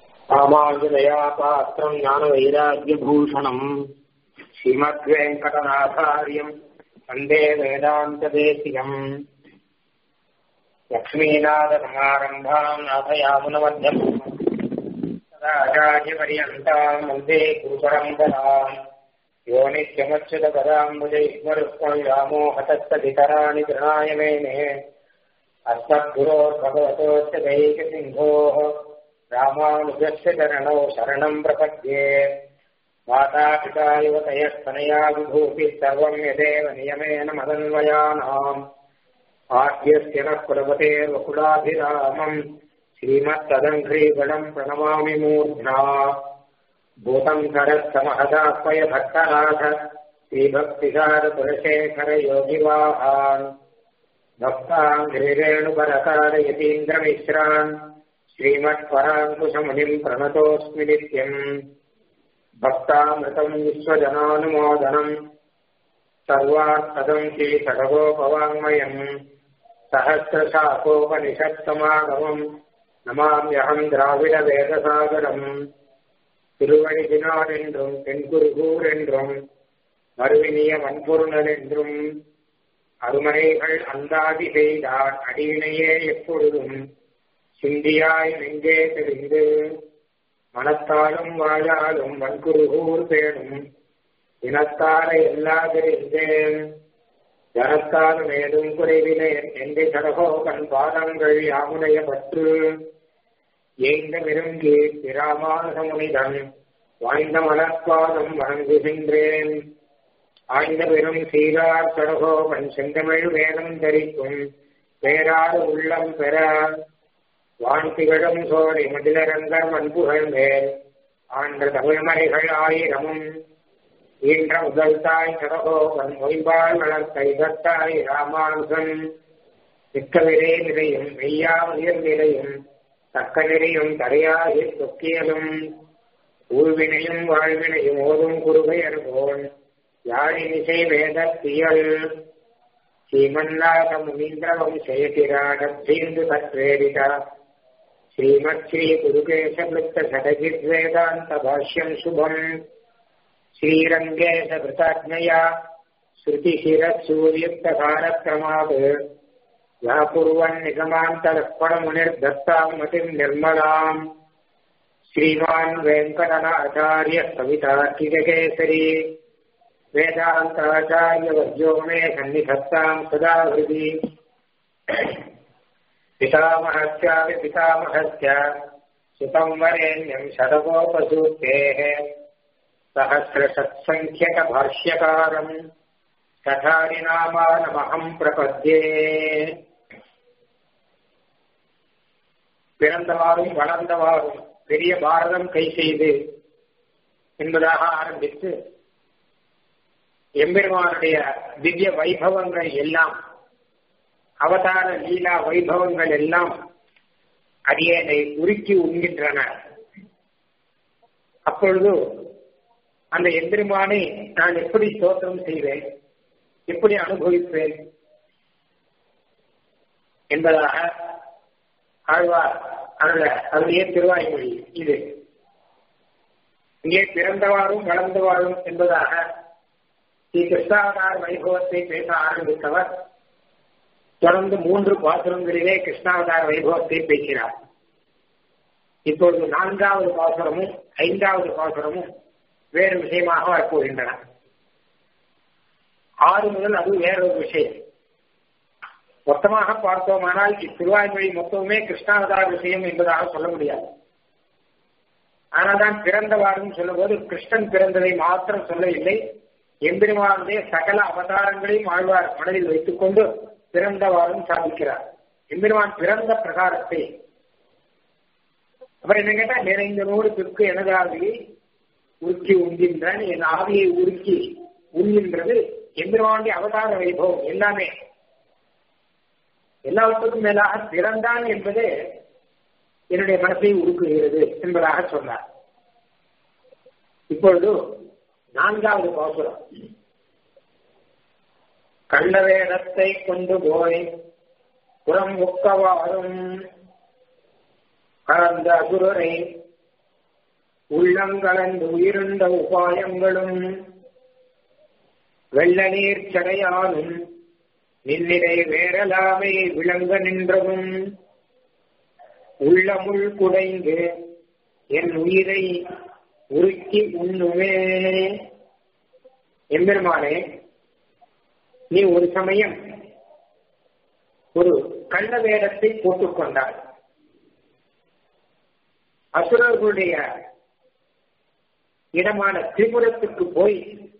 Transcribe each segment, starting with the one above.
ராமாஞ்சலயா பாத்திரம் ஞான வைராக்கியபூஷணம் ஸ்ரீமத்வேங்கடநாதாரியம் வந்தே வேதாந்ததேசிகம் லக்ஷ்மீநாதசமாரம்பாம் நாथयामुनमध्यम् सदाचार्यपर्यन्ताम् वन्दे गुरुपरम्पराम् यो नित्यमच्युतपदाम्बुजैस्मरुक्मम् रामो हतस्तधिकराणि गृणाय मेने अस्मद्गुरोर्भगवतोऽस्य दैकसिन्धोः रामानुजस्य चरणौ शरणम् प्रपद्ये मातापिता युवतयस्तनया विभूतिः सर्वम् यदेव नियमेन मदन्वयानाम् आद्यस्य नः कुलपतेर्वकुलाभिरामम् श्रीमत्तदङ्घ्रीगणम् प्रणमामि मूर्ध्ना भूतम् करस्तमहदात्मय भक्तनाथ श्रीभक्तिसारकुलशेखर योगिवाहान् भक्ताम् गिरिरेणुपरकार यतीन्द्रमिश्रान् श्रीमत्पराङ्कुशमुनिम् प्रणतोऽस्मि नित्यम् भक्तामृतम् विश्वजनानुमोदनम् सर्वार्थदम् श्रीसडगोपवाङ्मयम् सहस्रशाकोपनिषत्समागमम् நமாமியகம் திராவிட வேதசாகரம் திருவழிதினார் என்றும் தென்குருகூர் என்றும் மறுவினிய வன்பொருணல் என்றும் அருமனைகள் அந்தாதி செய்தார் அடியினையே எப்பொழுதும் சிந்தியாய் நெஞ்சே தெரிந்து மனத்தாலும் வாழாலும் வன்குருகூர் பேணும் இனத்தாரை எல்லா தெரிந்தேன் ஜனத்தாலும் ஏதும் குறைவிலேன் என்று கடகோகன் பாதங்கள் யாமுடைய பற்று ஏய்ந்த விரும்பி பிராமானுசமுனிதன் வாய்ந்த மலர்பாதம் வணங்குகின்றேன் ஆய்ந்த பெரும் சீரார் கடகோகன் செந்தமிழ் வேதம் தரிக்கும் பேராறு உள்ளம் பெற வான்திகழும் சோழி மதிலரங்கர் மண்புகழ் மேல் ஆண்ட தமிழ்மறைகள் ஆயிரமும் ஈன்ற முதல் தாய் கடகோகன் மொய்பால் வளர்த்த இதத்தாய் ராமானுகன் மிக்கவிரே நிலையும் மெய்யா உயிர் நிலையும் தக்க நெறியும் தரையாகி தொக்கியலும் ஊழ்வினையும் வாழ்வினையும் ஓதும் குருகை அனுபவன் யாழினிசை வேதத்தியல் ஸ்ரீமன்னாத முனீந்திர வம்சயதிராடீந்து தத்வேதித ஸ்ரீமத் ஸ்ரீ குருகேசமித்த சடஜித் வேதாந்த பாஷ்யம் சுபம் श्रीरङ्गेशभृताज्ञया श्रुतिशिरसूर्युक्तकारक्रमात् यः कुर्वन् निगमान्तलक्ष्मणमुनिर्दत्ताम् मतिम् निर्मलाम् श्रीमान् वेङ्कटनाचार्य कवितार्किककेसरी वेदान्ताचार्यवर्यो मे सन्निधत्ताम् सदा हृदि पितामहस्यापि पितामहस्य सुतम् वरेण्यम् शतकोपसूक्तेः सहस्रषत्सङ्ख्यकभाष्यकारम् कथारिनामानमहम् प्रपद्ये பிறந்தவாறும் வளர்ந்தவாறும் பெரிய பாரதம் கை செய்து என்பதாக ஆரம்பித்து எம்பெருமானுடைய திவ்ய வைபவங்கள் எல்லாம் அவதார லீலா வைபவங்கள் எல்லாம் அடியனை உருக்கி உண்கின்றன அப்பொழுது அந்த எம்பெருமானை நான் எப்படி தோற்றம் செய்வேன் எப்படி அனுபவிப்பேன் என்பதாக ஆழ்வார் அந்த அவருடைய திருவாய்மொழி இது இங்கே பிறந்தவாறும் வளர்ந்தவாறும் என்பதாக ஸ்ரீ கிருஷ்ணாவதார வைபவத்தை பேச ஆரம்பித்தவர் தொடர்ந்து மூன்று பாசுரங்களிலே கிருஷ்ணாவதார வைபவத்தை பேசினார் இப்பொழுது நான்காவது பாசுரமும் ஐந்தாவது பாசுரமும் வேறு விஷயமாக வரப்போகின்றன ஆறு முதல் அது வேறொரு விஷயம் மொத்தமாக பார்த்தோமானால் இத்திருவாய்மொழி மொத்தமுமே கிருஷ்ணாவதார விஷயம் என்பதாக சொல்ல முடியாது ஆனால்தான் பிறந்தவாறும் சொல்லும்போது கிருஷ்ணன் பிறந்ததை மாத்திரம் சொல்லவில்லை எம்பெருமானுடைய சகல அவதாரங்களையும் ஆழ்வார் மனதில் வைத்துக் கொண்டு பிறந்தவாறும் சாதிக்கிறார் எம்பெருமான் பிறந்த பிரகாரத்தை அப்புறம் என்ன கேட்டா நிறைந்த நூறு பிற்கு எனதாகி உருக்கி உண்கின்றான் என் ஆவியை உருக்கி உண்கின்றது எம்பெருமானுடைய அவதார வைபவம் எல்லாமே எல்லாவற்றுக்கும் மேலாக பிறந்தான் என்பது என்னுடைய மனசை உருக்குகிறது என்பதாக சொன்னார் இப்பொழுது நான்காவது பாசுரம் கள்ளவேடத்தை கொண்டு போய் புறம் முக்கவாறும் கலந்த அசுரரை உள்ளங்கலந்து உயிருண்ட உபாயங்களும் வெள்ள நீர் சடையாலும் நின்னிடை வேறலாமை விளங்க நின்றவும் உள்ளமுள் குடைந்து என் உயிரை உருக்கி உண்ணுவே எம்பெருமானே நீ ஒரு சமயம் ஒரு கள்ள வேடத்தை போட்டுக்கொண்டாய் அசுரர்களுடைய இடமான திரிபுரத்துக்கு போய்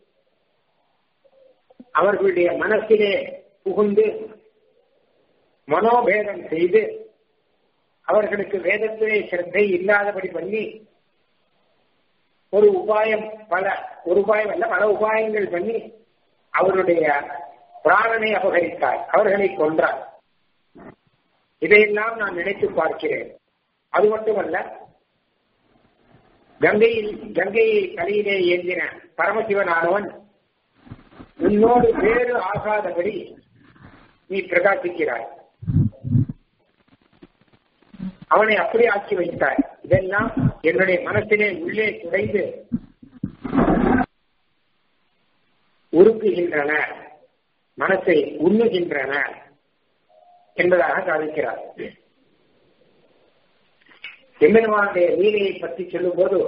அவர்களுடைய மனசிலே புகுந்து மனோபேதம் செய்து அவர்களுக்கு வேதத்திலே சிரத்தை இல்லாதபடி பண்ணி ஒரு உபாயம் பல ஒரு உபாயம் அல்ல பல உபாயங்கள் பண்ணி அவருடைய பிராணனை அபகரித்தார் அவர்களை கொன்றார் இதையெல்லாம் நான் நினைத்து பார்க்கிறேன் அது மட்டுமல்ல கங்கையில் கங்கையை கரையிலே ஏந்தின பரமசிவனானவன் உன்னோடு வேறு ஆகாதபடி நீ பிரகாசிக்கிறாய் அவனை அப்படி ஆக்கி வைத்தாய் இதெல்லாம் என்னுடைய மனத்திலே உள்ளே குறைந்து உருக்குகின்றன மனசை உண்ணுகின்றன என்பதாக சாதிக்கிறார் எம்பெருமானுடைய லீலையை பற்றி சொல்லும் போது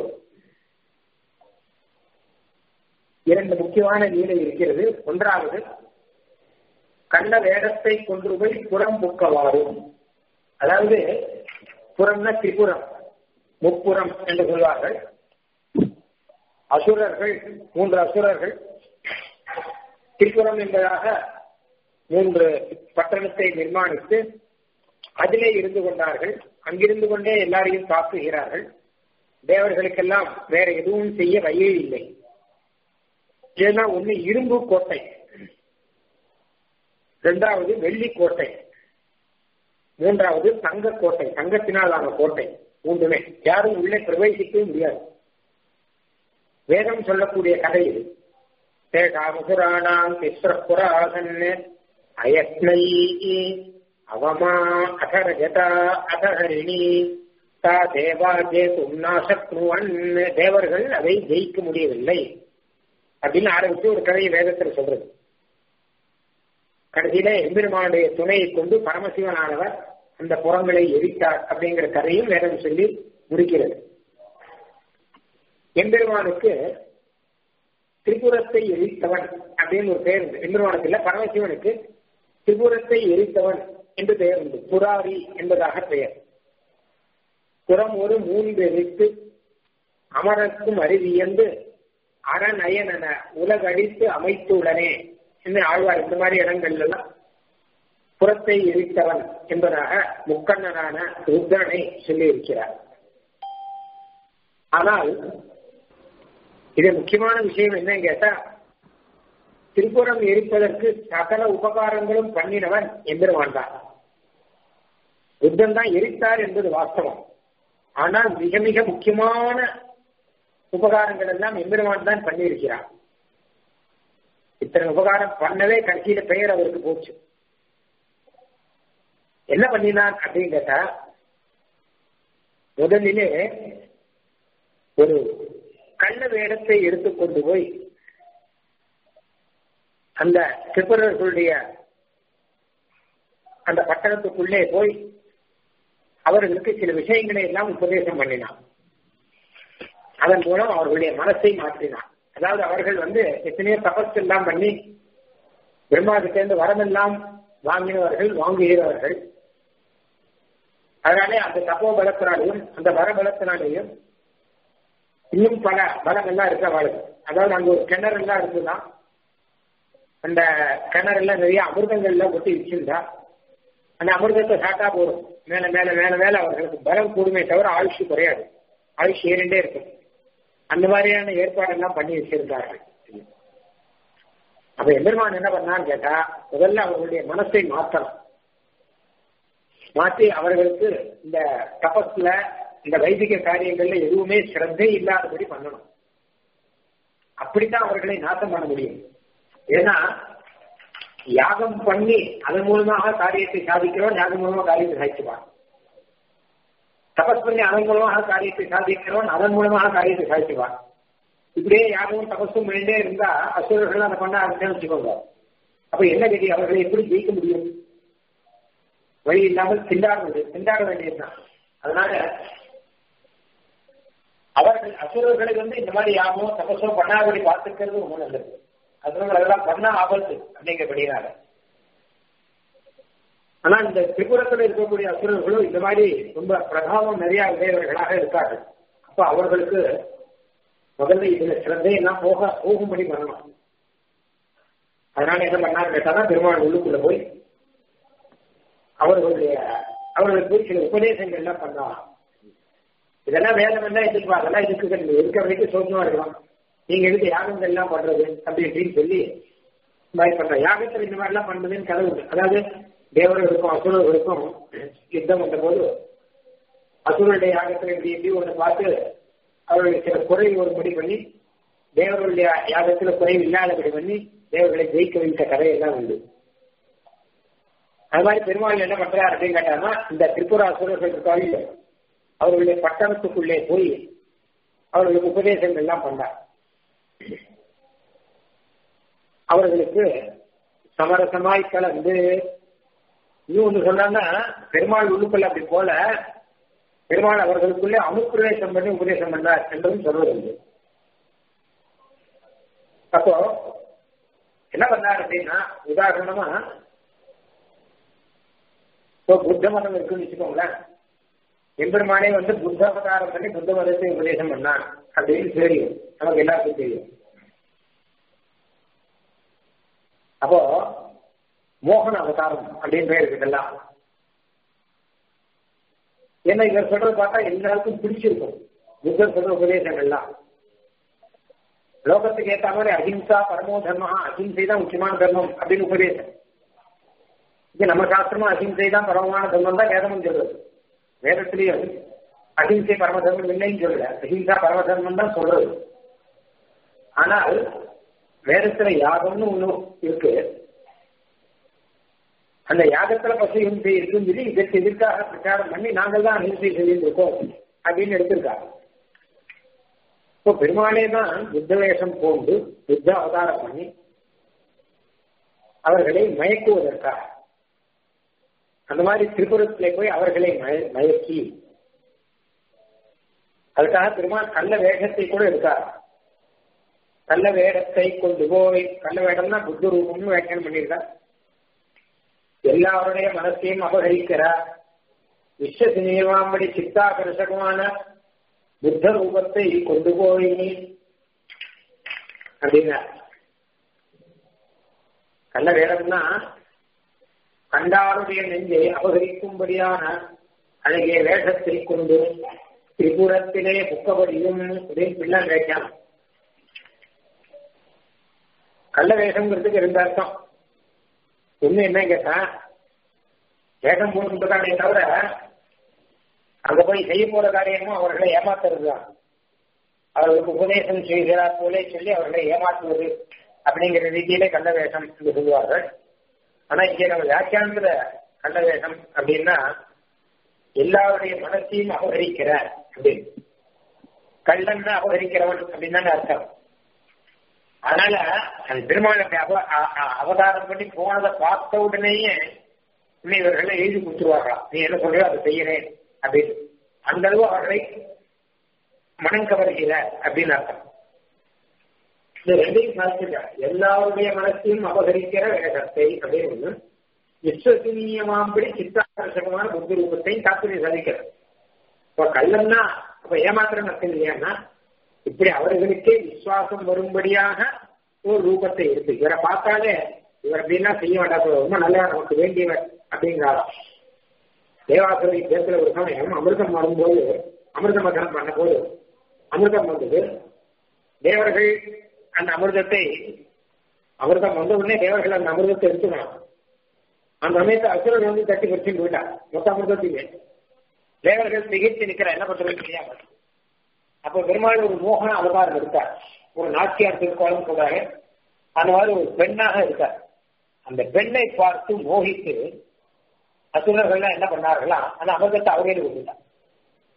இரண்டு முக்கியமான லீலை இருக்கிறது ஒன்றாவது கள்ள வேடத்தை கொண்டு போய் புறம் புக்கவாறும் அதாவது புறம்னா திரிபுரம் முப்புறம் என்று சொல்வார்கள் அசுரர்கள் மூன்று அசுரர்கள் திரிபுரம் என்பதாக மூன்று பட்டணத்தை நிர்மாணித்து அதிலே இருந்து கொண்டார்கள் அங்கிருந்து கொண்டே எல்லாரையும் தாக்குகிறார்கள் தேவர்களுக்கெல்லாம் வேற எதுவும் செய்ய வழியே இல்லை ஏன்னா ஒண்ணு இரும்பு கோட்டை இரண்டாவது வெள்ளி கோட்டை மூன்றாவது தங்க கோட்டை தங்கத்தினால் ஆன கோட்டை மூன்றுமே யாரும் உள்ளே பிரவேசிக்கவே முடியாது வேதம் சொல்லக்கூடிய கதை இது தேகாமுசுராணாம் திஸ்ரப்புராசன் அயத்னை அவமா அதரஜதா அதஹரிணி தா தேவா ஜேதும் நாசக்னுவன் தேவர்கள் அதை ஜெயிக்க முடியவில்லை அப்படின்னு ஆரம்பிச்சு ஒரு கதையை வேதத்தில் சொல்றது கடைசியில எம்பெருமானுடைய துணையை கொண்டு பரமசிவனானவர் அந்த புறங்களை எரித்தார் அப்படிங்கிற கதையும் வேதம் சொல்லி முடிக்கிறது எம்பெருமானுக்கு திரிபுரத்தை எரித்தவன் அப்படின்னு ஒரு பெயர் உண்டு எம்பெருமானுக்கு இல்ல பரமசிவனுக்கு திரிபுரத்தை எரித்தவன் என்று பெயர் உண்டு புராரி என்பதாக பெயர் புறம் ஒரு மூன்று எரித்து அமரர்க்கும் அறிவியந்து அறநயனன உலகழித்து அமைத்துள்ளனே என்று ஆழ்வார் இந்த மாதிரி இடங்கள்ல எல்லாம் புறத்தை எரித்தவன் என்பதாக முக்கண்ணனான ருத்ரனை சொல்லி இருக்கிறார் ஆனால் இது முக்கியமான விஷயம் என்னன்னு கேட்டா திரிபுரம் எரிப்பதற்கு சகல உபகாரங்களும் பண்ணினவன் எம்பெருமான் தான் புத்தன் தான் எரித்தார் என்பது வாஸ்தவம் ஆனால் மிக மிக முக்கியமான உபகாரங்கள் எல்லாம் எம்பெருமான் தான் பண்ணியிருக்கிறார் இத்தனை உபகாரம் பண்ணவே கடைசியில பெயர் அவருக்கு போச்சு என்ன பண்ணினான் அப்படின்னு கேட்டா முதலிலே ஒரு கள்ள வேடத்தை எடுத்துக்கொண்டு போய் அந்த திரிபுரர்களுடைய அந்த பட்டணத்துக்குள்ளே போய் அவர்களுக்கு சில விஷயங்களை எல்லாம் உபதேசம் பண்ணினான் அதன் மூலம் அவர்களுடைய மனசை மாற்றினான் அதாவது அவர்கள் வந்து எத்தனையோ தபஸ் எல்லாம் பண்ணி பிரம்மாவிட்டேருந்து வரமெல்லாம் வாங்கினவர்கள் வாங்குகிறவர்கள் அதனாலே அந்த தப்போ பலத்தினாலையும் அந்த வர பலத்தினாலேயும் இன்னும் பல பலம் எல்லாம் இருக்க அவளுக்கு அதாவது அங்க ஒரு கிணறு எல்லாம் இருந்துதான் அந்த கிணறுல நிறைய அமிர்தங்கள் எல்லாம் ஒட்டி வச்சிருந்தா அந்த அமிர்தத்தை சாட்டா போதும் மேல மேல மேல மேல அவர்களுக்கு பலம் கூடுமே தவிர ஆயுஷ் குறையாது ஆயுஷ் ஏறிண்டே இருக்கும் அந்த மாதிரியான ஏற்பாடெல்லாம் பண்ணி வச்சிருந்தார்கள் அப்ப எம்பெருமான் என்ன பண்ணான்னு கேட்டா முதல்ல அவர்களுடைய மனசை மாற்றலாம் மாற்றி அவர்களுக்கு இந்த தபஸ்ல இந்த வைதிக காரியங்கள்ல எதுவுமே சிரத்தை இல்லாதபடி பண்ணணும் அப்படித்தான் அவர்களை நாசம் பண்ண முடியும் ஏன்னா யாகம் பண்ணி அதன் மூலமாக காரியத்தை சாதிக்கிறோம் யாகம் மூலமா காரியத்தை சாதிச்சுப்பான் தபஸ் பண்ணி அதன் மூலமாக காரியத்தை சாதிக்கிறவன் அதன் மூலமாக காரியத்தை சாதிச்சுவான் இப்படியே யாரும் தபஸும் பண்ணிட்டே இருந்தா அசுரர்கள் அதை பண்ண ஆரம்பிச்சேன்னு வச்சுக்கோங்க அப்ப என்ன கதி அவர்களை எப்படி ஜெயிக்க முடியும் வழி இல்லாமல் திண்டாடுவது திண்டாட வேண்டியதுதான் அதனால அவர்கள் அசுரர்களை வந்து இந்த மாதிரி யாமோ தபஸோ பண்ணாதபடி பார்த்துக்கிறது ரொம்ப நல்லது அதனால அதெல்லாம் பண்ண ஆபத்து அப்படிங்கிறபடினால ஆனா இந்த திரிபுரத்தில் இருக்கக்கூடிய அசுரர்களும் இந்த மாதிரி ரொம்ப பிரபாவம் நிறைய உடையவர்களாக இருக்கார்கள் அப்ப அவர்களுக்கு முதல்ல இதுல சிறந்தே எல்லாம் போக போகும்படி பண்ணணும் அதனால என்ன பண்ணாங்க கேட்டாதான் பெருமாள் உள்ளுக்குள்ள போய் அவர்களுடைய அவர்களுக்கு போய் சில உபதேசங்கள் எல்லாம் பண்ணலாம் இதெல்லாம் வேதம் எல்லாம் எதிர்ப்பா அதெல்லாம் இதுக்கு நீங்க இருக்க வரைக்கும் சோகமா இருக்கலாம் நீங்க எதுக்கு யாகங்கள் எல்லாம் பண்றது அப்படி இப்படின்னு சொல்லி இந்த மாதிரி பண்ற யாகத்தில் இந்த மாதிரி எல்லாம் பண்றதுன்னு கதை உண்டு அதாவது தேவர்களுக்கும் அசுரர்களுக்கும் யுத்தம் வந்த போது அசுரனுடைய யாகத்தில் இப்படி இப்படி ஒன்று பார்த்து அவர்களுக்கு சில குறைவு ஒரு முடி பண்ணி தேவர்களுடைய யாகத்தில் குறைவு இல்லாதபடி பண்ணி தேவர்களை ஜெயிக்க வைத்த கதையெல்லாம் உண்டு அது மாதிரி பெருமாள் என்ன பண்றாரு அப்படின்னு கேட்டாங்கன்னா இந்த திரிபுரா அசுரர்கள் இருக்காங்க அவர்களுடைய பட்டணத்துக்குள்ளே போய் அவர்களுக்கு உபதேசங்கள் எல்லாம் பண்ணார் அவர்களுக்கு சமரசமாய் கலந்து இன்னும் ஒன்று சொன்னாங்கன்னா பெருமாள் உள்ளுக்குள்ள அப்படி போல பெருமாள் அவர்களுக்குள்ளே அனுப்பிரவேசம் பண்ணி உபதேசம் பண்ணார் என்றும் சொல்வதுண்டு அப்போ என்ன பண்ணார் அப்படின்னா உதாரணமா இப்போ புத்த மதம் இருக்குன்னு வச்சுக்கோங்களேன் எம்பெருமானே வந்து புத்த அவதாரம் பண்ணி புத்த மதத்தை உபதேசம் பண்ணான் அப்படின்னு தெரியும் நமக்கு எல்லாருக்கும் தெரியும் அப்போ மோகன அவதாரம் அப்படின்னு பேர் இருக்குதெல்லாம் ஏன்னா இவர் சொல்றது பார்த்தா எல்லாருக்கும் பிடிச்சிருக்கும் புத்தர் சொல்ற உபதேசங்கள்லாம் லோகத்துக்கு ஏற்ற மாதிரி அஹிம்சா பரமோ தர்மம் அஹிம்சை தான் முக்கியமான தர்மம் அப்படின்னு உபதேசம் இது நம்ம சாஸ்திரமா அஹிம்சை தான் பரமமான தர்மம் தான் வேதமும் சொல்றது வேதத்திலேயும் அஹிம்சை பரம தர்மம் இல்லைன்னு சொல்லல அஹிம்சா பரம தர்மம் தான் சொல்றது ஆனால் வேதத்துல யாகம்னு ஒண்ணு இருக்கு அந்த யாகத்துல பசு ஹிம்சை இருக்குன்னு சொல்லி இதற்கு எதிர்க்காக பிரச்சாரம் பண்ணி நாங்கள் தான் அஹிம்சை செஞ்சிருக்கோம் அப்படின்னு எடுத்திருக்காங்க இப்போ பெருமாளே தான் புத்த வேஷம் போன்று புத்த அவதாரம் பண்ணி அவர்களை மயக்குவதற்காக அந்த மாதிரி திரிபுரத்திலே போய் அவர்களை மயக்கி அதுக்காக பெருமாள் கள்ள வேகத்தை கூட எடுத்தார் கள்ள வேடத்தை கொண்டு போய் கள்ள வேடம்னா புத்த ரூபம்னு வியாக்கியானம் பண்ணியிருக்கார் எல்லாருடைய மனசையும் அபகரிக்கிறார் விஸ்வசினியமாம்படி சித்தாகர்ஷகமான புத்த ரூபத்தை கொண்டு போய் அப்படின்னா கள்ள வேடம்னா கண்டாருடைய நெஞ்சை அபகரிக்கும்படியான அழகிய வேஷத்தை கொண்டு திரிபுரத்திலே புக்கபடியும் அப்படின்னு பிள்ளை வேட்டான் கள்ள வேஷங்கிறதுக்கு ரெண்டு அர்த்தம் ஒண்ணு என்ன கேட்டா வேஷம் போட்டுதானே தவிர அங்க போய் செய்ய போற காரியமும் அவர்களை ஏமாத்துறது தான் அவர்களுக்கு உபதேசம் செய்கிறார் போலே சொல்லி அவர்களை ஏமாற்றுவது அப்படிங்கிற ரீதியிலே கள்ள வேஷம் என்று சொல்லுவார்கள் ஆனா இங்கே நம்ம வியாக்கியானத்துல கள்ள வேஷம் அப்படின்னா எல்லாருடைய மனசையும் அபகரிக்கிற அப்படின்னு கள்ளன் அபகரிக்கிறவன் அப்படின்னு தானே அர்த்தம் அதனால அந்த பெருமாள் அப்படி அவ அவதாரம் பண்ணி போனதை பார்த்த உடனேயே இவர்களை எழுதி கொடுத்துருவார்களாம் நீ என்ன சொல்றியோ அதை செய்யறேன் அப்படின்னு அந்த அளவு அவர்களை மனம் கவர்கிற அப்படின்னு அர்த்தம் இந்த ரெண்டையும் சாதிச்சிருக்காங்க எல்லாருடைய மனசையும் அபகரிக்கிற வேகத்தை அப்படின்னு விஸ்வசனீயமாம்படி சித்தாகர்ஷகமான புத்த ரூபத்தையும் தாத்பரியம் சாதிக்கிறது இப்ப கள்ளன்னா அப்ப ஏமாத்திரம் அர்த்தம் இல்லையான்னா இப்படி அவர்களுக்கே விசுவாசம் வரும்படியாக ஒரு ரூபத்தை இருக்கு இவரை பார்த்தாலே இவர் அப்படின்னா செய்ய வேண்டாம் ரொம்ப நல்லா நமக்கு வேண்டியவர் அப்படிங்கிறாராம் தேவாசுரை பேசுற ஒரு சமயம் அமிர்தம் வரும்போது அமிர்த மதனம் பண்ண போது அமிர்தம் வந்தது தேவர்கள் அந்த அமிர்தத்தை அமிர்தம் வந்த உடனே தேவர்கள் அந்த அமிர்தத்தை எடுத்துக்கணும் அந்த சமயத்தை அசுரர் வந்து தட்டி பறிச்சு போயிட்டார் மொத்த அமிர்தத்தையுமே தேவர்கள் திகைத்து நிக்கிற என்ன பண்றது தெரியாம அப்ப பெருமாள் ஒரு மோகன அவதாரம் இருக்கார் ஒரு நாச்சியார் திருக்கோளம் சொல்றாரு அந்த மாதிரி ஒரு பெண்ணாக இருக்கார் அந்த பெண்ணை பார்த்து மோகித்து அசுரர்கள்லாம் என்ன பண்ணார்களா அந்த அமிர்தத்தை அவரே விட்டுட்டார்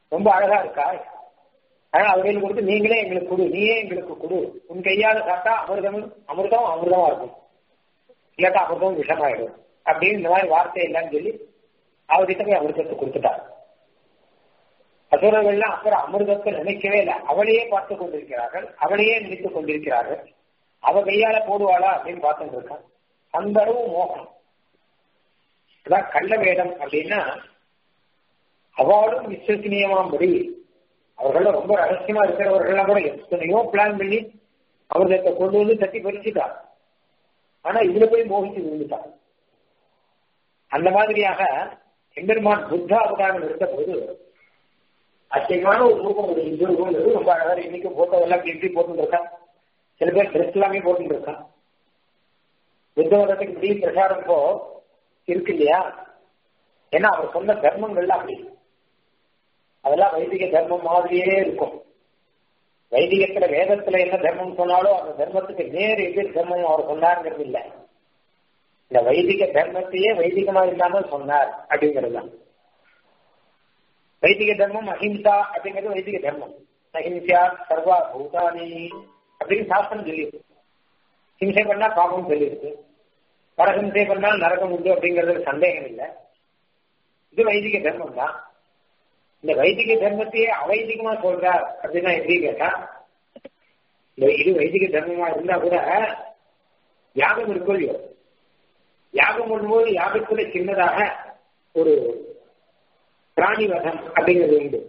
ரொம்ப அழகா இருக்கா அதனால அவர்களுக்கு கொடுத்து நீங்களே எங்களுக்கு கொடு நீயே எங்களுக்கு கொடு உன் கையால சாப்பிட்டா அமிர்தம் அமிர்தம் அமிர்தமா இருக்கும் இல்லாட்டா அமிர்தம் விஷமாயிடும் அப்படின்னு இந்த மாதிரி வார்த்தை இல்லைன்னு சொல்லி அவர்கிட்ட போய் அமிர்தத்தை கொடுத்துட்டார் அசுரர்கள்லாம் அப்புறம் அமிர்தத்தை நினைக்கவே இல்லை அவளையே பார்த்து கொண்டிருக்கிறார்கள் அவளையே நினைத்துக் கொண்டிருக்கிறார்கள் அவ கையால போடுவாளா அப்படின்னு பார்த்துட்டு இருக்கான் அந்த அளவு மோகம் அதான் கள்ள வேடம் அப்படின்னா அவளும் விஸ்வசனீயமாம்படி அவர்கள் ரொம்ப ரகசியமா இருக்கிறவர்கள்லாம் கூட எத்தனையோ பிளான் பண்ணி அமிர்தத்தை கொண்டு வந்து தட்டி பறிச்சுட்டா ஆனா இதுல போய் மோகிச்சு விழுந்துட்டா அந்த மாதிரியாக எம்பெருமான் புத்த அவதாரம் இருந்த போது அச்சயமான ஒரு ரூபம் ஒரு இந்து ரூபம் ரொம்ப அழகா இன்னைக்கு போட்டோ எல்லாம் எப்படி போட்டு இருக்கா சில பேர் ட்ரெஸ் எல்லாமே போட்டு இருக்கான் புத்த மதத்துக்கு இப்படி பிரசாரம் இப்போ இருக்கு இல்லையா ஏன்னா அவர் சொன்ன தர்மங்கள்லாம் அப்படி அதெல்லாம் வைதிக தர்மம் மாதிரியே இருக்கும் வைதிகத்துல வேதத்துல என்ன தர்மம் சொன்னாலும் அந்த தர்மத்துக்கு நேர் எதிர் தர்மம் அவர் சொன்னாருங்கிறது இல்லை இந்த வைதிக தர்மத்தையே வைதிகமா இல்லாமல் சொன்னார் அப்படிங்கிறது தான் வைதிக தர்மம் அஹிம்சா அப்படிங்கிறது வைதிக தர்மம் அஹிம்சா சர்வா பூதானி அப்படின்னு சாஸ்திரம் சொல்லியிருக்கு ஹிம்சை பண்ணா பாவம் சொல்லியிருக்கு பரஹிம்சை பண்ணால் நரகம் உண்டு அப்படிங்கிறது சந்தேகம் இல்லை இது வைதிக தர்மம் தான் இந்த வைதிக தர்மத்தையே அவைதிகமா சொல்றார் அப்படின்னா எப்படி கேட்டா இது வைதிக தர்மமா இருந்தா கூட யாகம் இருக்கும் இல்லையோ யாகம் பண்ணும்போது யாகத்துல சின்னதாக ஒரு பிராணி வதம் அப்படிங்கிறது உண்டு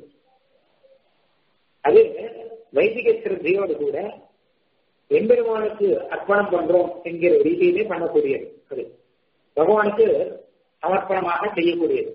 அது வைதிக சிரத்தையோடு கூட எம்பெருமானுக்கு அர்ப்பணம் பண்றோம் என்கிற ரீதியிலே பண்ணக்கூடியது அது பகவானுக்கு சமர்ப்பணமாக செய்யக்கூடியது